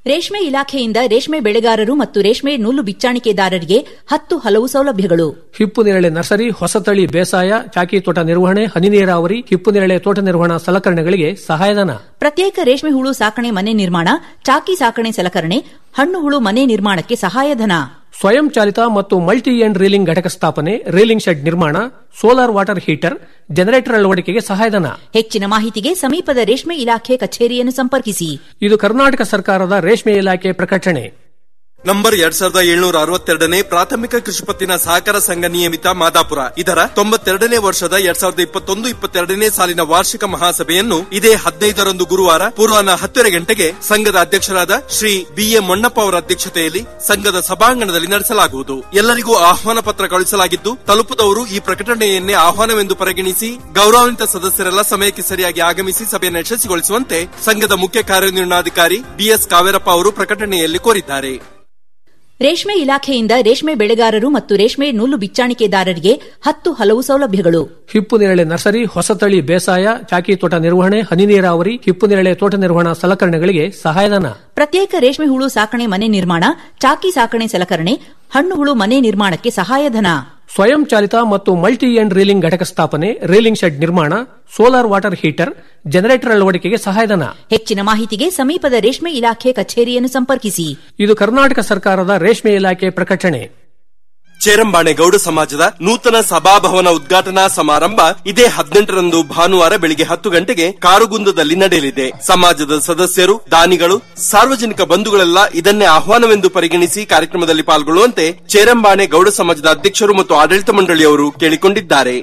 ರೇಷ್ಮೆ ಇಲಾಖೆಯಿಂದ ರೇಷ್ಮೆ ಬೆಳೆಗಾರರು ಮತ್ತು ರೇಷ್ಮೆ ನೂಲು ಬಿಚ್ಚಾಣಿಕೆದಾರರಿಗೆ ಹತ್ತು ಹಲವು ಸೌಲಭ್ಯಗಳು ಹಿಪ್ಪು ನೇರಳೆ ನರ್ಸರಿ ಹೊಸತಳಿ ಬೇಸಾಯ ಚಾಕಿ ತೋಟ ನಿರ್ವಹಣೆ ಹನಿ ನೀರಾವರಿ ಹಿಪ್ಪು ನೇರಳೆ ತೋಟ ನಿರ್ವಹಣಾ ಸಲಕರಣೆಗಳಿಗೆ ಸಹಾಯಧನ ಪ್ರತ್ಯೇಕ ರೇಷ್ಮೆ ಹುಳು ಸಾಕಣೆ ಮನೆ ನಿರ್ಮಾಣ ಚಾಕಿ ಸಾಕಣೆ ಸಲಕರಣೆ ಹಣ್ಣು ಹುಳು ಮನೆ ನಿರ್ಮಾಣಕ್ಕೆ ಸಹಾಯಧನ ಸ್ವಯಂ ಚಾಲಿತ ಮತ್ತು ಮಲ್ಟಿ ಎಂಡ್ ರೀಲಿಂಗ್ ಘಟಕ ಸ್ಥಾಪನೆ ರೀಲಿಂಗ್ ಶೆಡ್ ನಿರ್ಮಾಣ ಸೋಲಾರ್ ವಾಟರ್ ಹೀಟರ್ ಜನರೇಟರ್ ಅಳವಡಿಕೆಗೆ ಸಹಾಯಧನ ಹೆಚ್ಚಿನ ಮಾಹಿತಿಗೆ ಸಮೀಪದ ರೇಷ್ಮೆ ಇಲಾಖೆ ಕಚೇರಿಯನ್ನು ಸಂಪರ್ಕಿಸಿ ಇದು ಕರ್ನಾಟಕ ಸರ್ಕಾರದ ರೇಷ್ಮೆ ಇಲಾಖೆ ಪ್ರಕಟಣೆ ನಂಬರ್ ಎರಡ್ ಸಾವಿರದ ಏಳ್ನೂರ ಅರವತ್ತೆರಡನೇ ಪ್ರಾಥಮಿಕ ಕೃಷಿ ಪತ್ತಿನ ಸಹಕಾರ ಸಂಘ ನಿಯಮಿತ ಮಾದಾಪುರ ಇದರ ತೊಂಬತ್ತೆರಡನೇ ವರ್ಷದ ಎರಡ್ ಸಾವಿರದ ಇಪ್ಪತ್ತೊಂದು ಇಪ್ಪತ್ತೆರಡನೇ ಸಾಲಿನ ವಾರ್ಷಿಕ ಮಹಾಸಭೆಯನ್ನು ಇದೇ ಹದಿನೈದರಂದು ಗುರುವಾರ ಪೂರ್ವಾಹ್ನ ಹತ್ತರ ಗಂಟೆಗೆ ಸಂಘದ ಅಧ್ಯಕ್ಷರಾದ ಶ್ರೀ ಬಿಎ ಮೊಣ್ಣಪ್ಪ ಅವರ ಅಧ್ಯಕ್ಷತೆಯಲ್ಲಿ ಸಂಘದ ಸಭಾಂಗಣದಲ್ಲಿ ನಡೆಸಲಾಗುವುದು ಎಲ್ಲರಿಗೂ ಆಹ್ವಾನ ಪತ್ರ ಕಳುಹಿಸಲಾಗಿದ್ದು ತಲುಪದವರು ಈ ಪ್ರಕಟಣೆಯನ್ನೇ ಆಹ್ವಾನವೆಂದು ಪರಿಗಣಿಸಿ ಗೌರವಾನ್ವಿತ ಸದಸ್ಯರೆಲ್ಲ ಸಮಯಕ್ಕೆ ಸರಿಯಾಗಿ ಆಗಮಿಸಿ ಸಭೆಯನ್ನು ಯಶಸ್ವಿಗೊಳಿಸುವಂತೆ ಸಂಘದ ಮುಖ್ಯ ಕಾರ್ಯನಿರ್ವಹಣಾಧಿಕಾರಿ ಬಿಎಸ್ ಕಾವೇರಪ್ಪ ಅವರು ಪ್ರಕಟಣೆಯಲ್ಲಿ ಕೋರಿದ್ದಾರೆ ರೇಷ್ಮೆ ಇಲಾಖೆಯಿಂದ ರೇಷ್ಮೆ ಬೆಳೆಗಾರರು ಮತ್ತು ರೇಷ್ಮೆ ನೂಲು ಬಿಚ್ಚಾಣಿಕೆದಾರರಿಗೆ ಹತ್ತು ಹಲವು ಸೌಲಭ್ಯಗಳು ಹಿಪ್ಪು ನೇರಳೆ ನರ್ಸರಿ ಹೊಸತಳಿ ಬೇಸಾಯ ಚಾಕಿ ತೋಟ ನಿರ್ವಹಣೆ ಹನಿ ನೀರಾವರಿ ಹಿಪ್ಪು ನೇರಳೆ ತೋಟ ನಿರ್ವಹಣಾ ಸಲಕರಣೆಗಳಿಗೆ ಸಹಾಯಧನ ಪ್ರತ್ಯೇಕ ರೇಷ್ಮೆ ಹುಳು ಸಾಕಣೆ ಮನೆ ನಿರ್ಮಾಣ ಚಾಕಿ ಸಾಕಣೆ ಸಲಕರಣೆ ಹಣ್ಣು ಹುಳು ಮನೆ ನಿರ್ಮಾಣಕ್ಕೆ ಸಹಾಯಧನ ಸ್ವಯಂ ಚಾಲಿತ ಮತ್ತು ಮಲ್ಟಿ ಎಂಡ್ ರೀಲಿಂಗ್ ಘಟಕ ಸ್ಥಾಪನೆ ರೀಲಿಂಗ್ ಶೆಡ್ ನಿರ್ಮಾಣ ಸೋಲಾರ್ ವಾಟರ್ ಹೀಟರ್ ಜನರೇಟರ್ ಅಳವಡಿಕೆಗೆ ಸಹಾಯಧನ ಹೆಚ್ಚಿನ ಮಾಹಿತಿಗೆ ಸಮೀಪದ ರೇಷ್ಮೆ ಇಲಾಖೆ ಕಚೇರಿಯನ್ನು ಸಂಪರ್ಕಿಸಿ ಇದು ಕರ್ನಾಟಕ ಸರ್ಕಾರದ ರೇಷ್ಮೆ ಇಲಾಖೆ ಪ್ರಕಟಣೆ ಚೇರಂಬಾಣೆ ಗೌಡ ಸಮಾಜದ ನೂತನ ಸಭಾಭವನ ಉದ್ಘಾಟನಾ ಸಮಾರಂಭ ಇದೇ ಹದಿನೆಂಟರಂದು ಭಾನುವಾರ ಬೆಳಿಗ್ಗೆ ಹತ್ತು ಗಂಟೆಗೆ ಕಾರುಗುಂದದಲ್ಲಿ ನಡೆಯಲಿದೆ ಸಮಾಜದ ಸದಸ್ಯರು ದಾನಿಗಳು ಸಾರ್ವಜನಿಕ ಬಂಧುಗಳೆಲ್ಲ ಇದನ್ನೇ ಆಹ್ವಾನವೆಂದು ಪರಿಗಣಿಸಿ ಕಾರ್ಯಕ್ರಮದಲ್ಲಿ ಪಾಲ್ಗೊಳ್ಳುವಂತೆ ಚೇರಂಬಾಣೆ ಗೌಡ ಸಮಾಜದ ಅಧ್ಯಕ್ಷರು ಮತ್ತು ಆಡಳಿತ ಮಂಡಳಿಯವರು ಕೇಳಿಕೊಂಡಿದ್ದಾರೆ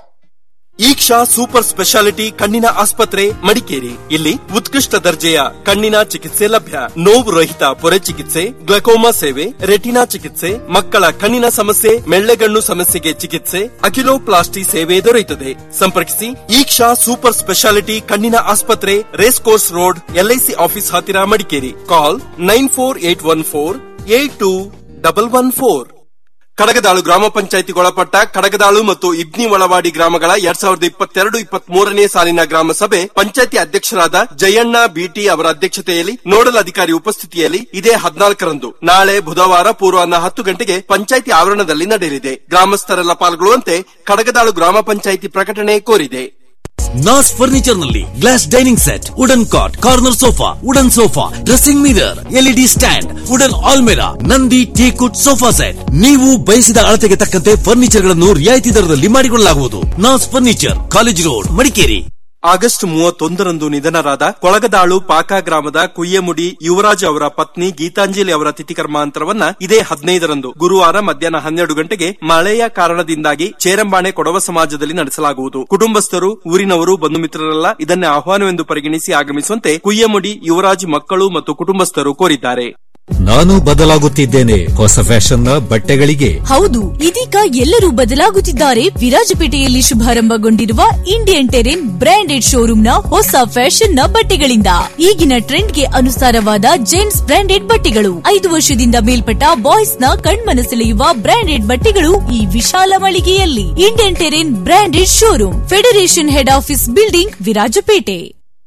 ಈಕ್ಷಾ ಸೂಪರ್ ಸ್ಪೆಷಾಲಿಟಿ ಕಣ್ಣಿನ ಆಸ್ಪತ್ರೆ ಮಡಿಕೇರಿ ಇಲ್ಲಿ ಉತ್ಕೃಷ್ಟ ದರ್ಜೆಯ ಕಣ್ಣಿನ ಚಿಕಿತ್ಸೆ ಲಭ್ಯ ನೋವು ರಹಿತ ಪೊರೆ ಚಿಕಿತ್ಸೆ ಗ್ಲಕೋಮಾ ಸೇವೆ ರೆಟಿನಾ ಚಿಕಿತ್ಸೆ ಮಕ್ಕಳ ಕಣ್ಣಿನ ಸಮಸ್ಯೆ ಮೆಳ್ಳೆಗಣ್ಣು ಸಮಸ್ಯೆಗೆ ಚಿಕಿತ್ಸೆ ಅಕಿಲೋಪ್ಲಾಸ್ಟಿ ಸೇವೆ ದೊರೆಯುತ್ತದೆ ಸಂಪರ್ಕಿಸಿ ಈಕ್ಷಾ ಸೂಪರ್ ಸ್ಪೆಷಾಲಿಟಿ ಕಣ್ಣಿನ ಆಸ್ಪತ್ರೆ race course road LIC office ಹತ್ತಿರ Madikeri call nine four eight one four eight two double one four Kadagadalu ಗ್ರಾಮ ಪಂಚಾಯಿತಿಗೊಳಪಟ್ಟ ಕಡಗದಾಳು ಮತ್ತು ಇಬ್ನಿ ಒಳವಾಡಿ ಗ್ರಾಮಗಳ ಎರಡ್ ಸಾವಿರದ ಇಪ್ಪತ್ತೆರಡು ಇಪ್ಪತ್ತ್ ಮೂರನೇ ಸಾಲಿನ ಗ್ರಾಮ ಸಭೆ ಪಂಚಾಯಿತಿ ಅಧ್ಯಕ್ಷರಾದ ಜಯಣ್ಣ ಬಿಟಿ ಅವರ ಅಧ್ಯಕ್ಷತೆಯಲ್ಲಿ ನೋಡಲ್ ಅಧಿಕಾರಿ ಉಪಸ್ಥಿತಿಯಲ್ಲಿ ಇದೇ ಹದಿನಾಲ್ಕರಂದು ನಾಳೆ ಬುಧವಾರ ಪೂರ್ವಾಹ್ನ ಹತ್ತು ಗಂಟೆಗೆ ಪಂಚಾಯಿತಿ ಆವರಣದಲ್ಲಿ ನಡೆಯಲಿದೆ ಗ್ರಾಮಸ್ಥರೆಲ್ಲ ಪಾಲ್ಗೊಳ್ಳುವಂತೆ ಕಡಗದಾಳು ಗ್ರಾಮ ಪಂಚಾಯಿತಿ ಪ್ರಕಟಣೆ ಕೋರಿದೆ ನಾಸ್ ಫರ್ನಿಚರ್ ನಲ್ಲಿ glass dining set wooden cot corner sofa wooden sofa dressing mirror LED stand wooden ಆಲ್ಮೆರಾ ನಂದಿ ಟೀಕುಟ್ ಸೋಫಾ ಸೆಟ್ ನೀವು ಬಯಸಿದ ಅಳತೆಗೆ ತಕ್ಕಂತೆ ಫರ್ನಿಚರ್ ಗಳನ್ನು ರಿಯಾಯಿತಿ ದರದಲ್ಲಿ ಮಾಡಿಕೊಳ್ಳಲಾಗುವುದು Nas furniture college road Madikeri August ಮೂವತ್ತೊಂದರಂದು ನಿಧನರಾದ ಕೊಳಗದಾಳು ಪಾಕ ಗ್ರಾಮದ ಕುಯ್ಯಮುಡಿ ಯುವರಾಜ್ ಅವರ ಪತ್ನಿ ಗೀತಾಂಜಲಿ ಅವರ ತಿಥಿ ಕರ್ಮಾಂತರವನ್ನ ಇದೇ ಹದಿನೈದರಂದು ಗುರುವಾರ ಮಧ್ಯಾಹ್ನ ಹನ್ನೆರಡು ಗಂಟೆಗೆ ಮಳೆಯ ಕಾರಣದಿಂದಾಗಿ ಚೇರಂಬಾಣೆ ಕೊಡವ ಸಮಾಜದಲ್ಲಿ ನಡೆಸಲಾಗುವುದು ಕುಟುಂಬಸ್ಥರು ಊರಿನವರು ಬಂಧು ಮಿತ್ರರೆಲ್ಲ ಇದನ್ನೇ ಆಹ್ವಾನವೆಂದು ಪರಿಗಣಿಸಿ ಆಗಮಿಸುವಂತೆ ಕುಯ್ಯಮುಡಿ ಯುವರಾಜ್ ಮಕ್ಕಳು ಮತ್ತು ಕುಟುಂಬಸ್ಥರು ಕೋರಿದ್ದಾರೆ ನಾನು ಬದಲಾಗುತ್ತಿದ್ದೇನೆ ಹೊಸ ಫ್ಯಾಷನ್ ನ ಬಟ್ಟೆಗಳಿಗೆ ಹೌದು ಇದೀಗ ಎಲ್ಲರೂ ಬದಲಾಗುತ್ತಿದ್ದಾರೆ ವಿರಾಜಪೇಟೆಯಲ್ಲಿ ಶುಭಾರಂಭಗೊಂಡಿರುವ ಇಂಡಿಯನ್ ಟೆರೆನ್ ಬ್ರಾಂಡೆಡ್ ಶೋರೂಮ್ ನ ಹೊಸ ಫ್ಯಾಷನ್ ನ ಬಟ್ಟೆಗಳಿಂದ ಈಗಿನ ಟ್ರೆಂಡ್ಗೆ ಅನುಸಾರವಾದ ಜೆಂಟ್ಸ್ ಬ್ರಾಂಡೆಡ್ ಬಟ್ಟೆಗಳು ಐದು ವರ್ಷದಿಂದ ಮೇಲ್ಪಟ್ಟ ಬಾಯ್ಸ್ ನ ಕಣ್ಮನ ಸೆಳೆಯುವ ಬ್ರಾಂಡೆಡ್ ಬಟ್ಟೆಗಳು ಈ ವಿಶಾಲ ಮಳಿಗೆಯಲ್ಲಿ Indian Terrain branded showroom federation head office building Virajpet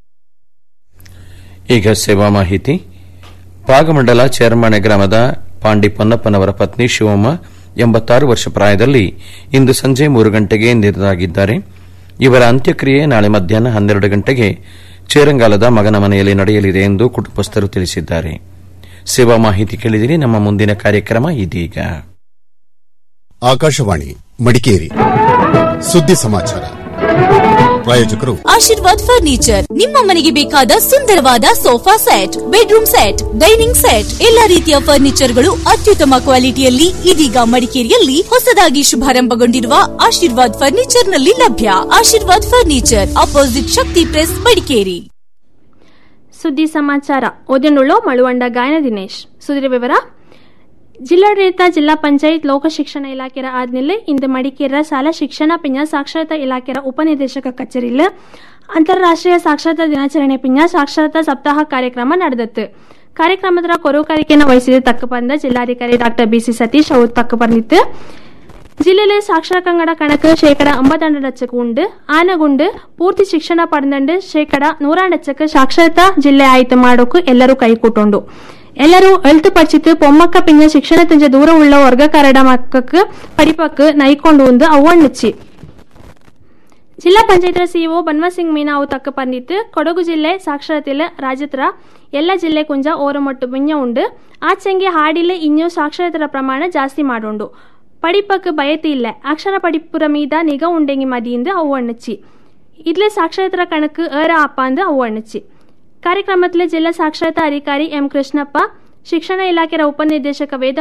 ಈಗ ಸೇವಾ ಮಾಹಿತಿ ಭಾಗಮಂಡಲ ಚೇರ್ಮಾಣೆ ಗ್ರಾಮದ ಪಾಂಡಿ ಪೊನ್ನಪ್ಪನವರ ಪತ್ನಿ ಶಿವಮ್ಮ ಎಂಬತ್ತಾರು ವರ್ಷ ಪ್ರಾಯದಲ್ಲಿ ಇಂದು ಸಂಜೆ ಮೂರು ಗಂಟೆಗೆ ನಿಧನರಾಗಿದ್ದಾರೆ ಇವರ ಅಂತ್ಯಕ್ರಿಯೆ ನಾಳೆ ಮಧ್ಯಾಹ್ನ ಹನ್ನೆರಡು ಗಂಟೆಗೆ ಚೇರಂಗಾಲದ ಮಗನ ಮನೆಯಲ್ಲಿ ನಡೆಯಲಿದೆ ಎಂದು ಕುಟುಂಬಸ್ಥರು ತಿಳಿಸಿದ್ದಾರೆ ಸೇವಾ ಮಾಹಿತಿ ಕೇಳಿದಿರಿ ನಮ್ಮ ಮುಂದಿನ ಕಾರ್ಯಕ್ರಮ ಇದೀಗ ಆಕಾಶವಾಣಿ ಮಡಿಕೇರಿ ಸುದ್ದಿ ಸಮಾಚಾರ ಪ್ರಾಯೋಜಕರು ಆಶೀರ್ವಾದ್ ಫರ್ನಿಚರ್ ನಿಮ್ಮ ಮನೆಗೆ ಬೇಕಾದ ಸುಂದರವಾದ sofa set bedroom set dining set ಎಲ್ಲಾ ರೀತಿಯ ಫರ್ನಿಚರ್ಗಳು ಅತ್ಯುತ್ತಮ ಕ್ವಾಲಿಟಿಯಲ್ಲಿ ಇದೀಗ ಮಡಿಕೇರಿಯಲ್ಲಿ ಹೊಸದಾಗಿ ಶುಭಾರಂಭಗೊಂಡಿರುವ ಆಶೀರ್ವಾದ್ ಫರ್ನಿಚರ್ ನಲ್ಲಿ ಲಭ್ಯ Ashirvad furniture opposite Shakti press Madikeri ಸುದ್ದಿ ಸಮಾಚಾರ ಓದಿನುಳ್ಳು ಮಳುವಂಡ ಗಾಯನ ದಿನೇಶ್ ಸುದ್ದಿ ವಿವರ ಜಿಲ್ಲಾಡಳಿತ ಜಿಲ್ಲಾ ಪಂಚಾಯತ್ ಲೋಕ ಶಿಕ್ಷಣ ಇಲಾಖೆಯ ಆದ್ಮೇಲೆ ಇಂದು ಮಡಿಕೇರಿಯ ಶಾಲಾ ಶಿಕ್ಷಣ ಪಿಂಜ ಸಾಕ್ಷರತಾ ಇಲಾಖೆಯ ಉಪನಿರ್ದೇಶಕ ಕಚೇರಿಯಲ್ಲಿ ಅಂತಾರಾಷ್ಟ್ರೀಯ ಸಾಕ್ಷರತಾ ದಿನಾಚರಣೆ ಪಿಂಜ ಸಾಕ್ಷರತಾ ಸಪ್ತಾಹ ಕಾರ್ಯಕ್ರಮ ನಡೆದಿತ್ತು ಕಾರ್ಯಕ್ರಮದ ಕೊರೋಕಾರಿಕೆಯನ್ನು ವಹಿಸಿದ ತಕ್ಕ ಬಂದ ಜಿಲ್ಲಾಧಿಕಾರಿ ಡಾಕ್ಟರ್ ಬಿಸಿ ಸತೀಶ್ ಅವರು ತಕ್ಕ ಬಂದಿತ್ತು ಜಿಲ್ಲೆಯಲ್ಲಿ ಸಾಕ್ಷರ ಕಣക്ക് ಶೇಕಡ അമ്പത്തിരണ്ട് ലച്ചക്ക് ഉണ്ട് ആനകൊണ്ട് പൂർത്തി ಶಿಕ್ಷಣ ಪಡೆದಂಡು ಶೇಕಡ ನೂರ ಲಕ್ಷಕ್ಕೆ ಸಾಕ್ಷರತಾ ಜಿಲ್ಲೆ ಆಯ್ತು ಮಾಡೋಕು ಎಲ್ಲರೂ ಕೈಕೊಟ್ಟುಂಡು ಎಲ್ಲರೂ எழுத்து படிச்சிட்டு பொம்மக்க பிஞ்ச ಶಿಕ್ಷಣದಿಂದ ದೂರ ಉಳ್ಳ ವರ್ಗಕಾರಡ ಮಕ್ಕಕ್ಕೆ படிப்புக்கு ನೈಕೊಂಡು ಒಂದು ಅವ್ವಣ್ಣಿಚ್ಚಿ ಜಿಲ್ಲಾ ಪಂಚಾಯತ್ ಸಿಇಒ ಬನ್ವಸಿಂಗ್ ಮೀನಾ ಅವು ತಕ್ಕ ಪಂದಿತ್ತು ಕೊಡಗು ಜಿಲ್ಲೆ ಸಾಕ್ಷರತೆಯಲ್ಲಿ ರಾಜ್ಯತ್ರ ಎಲ್ಲ ಜಿಲ್ಲೆ ಕುಂಜ ಓರಮೊಟ್ಟು ಮಿಂಜ ಉಂಡು ಆಚೆಂಗೆ ಹಾಡಿಲೆ ಇನ್ನೂ ಸಾಕ್ಷರತರ ಪ್ರಮಾಣ ಜಾಸ್ತಿ ಮಾಡೋಂಡು படிப்புக்கு பயத்து இல்லை அக்ஷர படிப்புற மீத நிக உண்டெங்கி மதிந்து அவு அண்ணிச்சு இதுல சாட்சரತರ கணக்கு ஏற அப்பாந்து ಅವು ಅಣ್ಣಿಚ್ಚಿ ಕಾರ್ಯಕ್ರಮದಲ್ಲಿ ಜಿಲ್ಲಾ ಸಾಕ್ಷರತಾ ಅಧಿಕಾರಿ ಎಂ ಕೃಷ್ಣಪ್ಪ ಶಿಕ್ಷಣ ಇಲಾಖೆಯ ಉಪನಿರ್ದೇಶಕ ವೇದ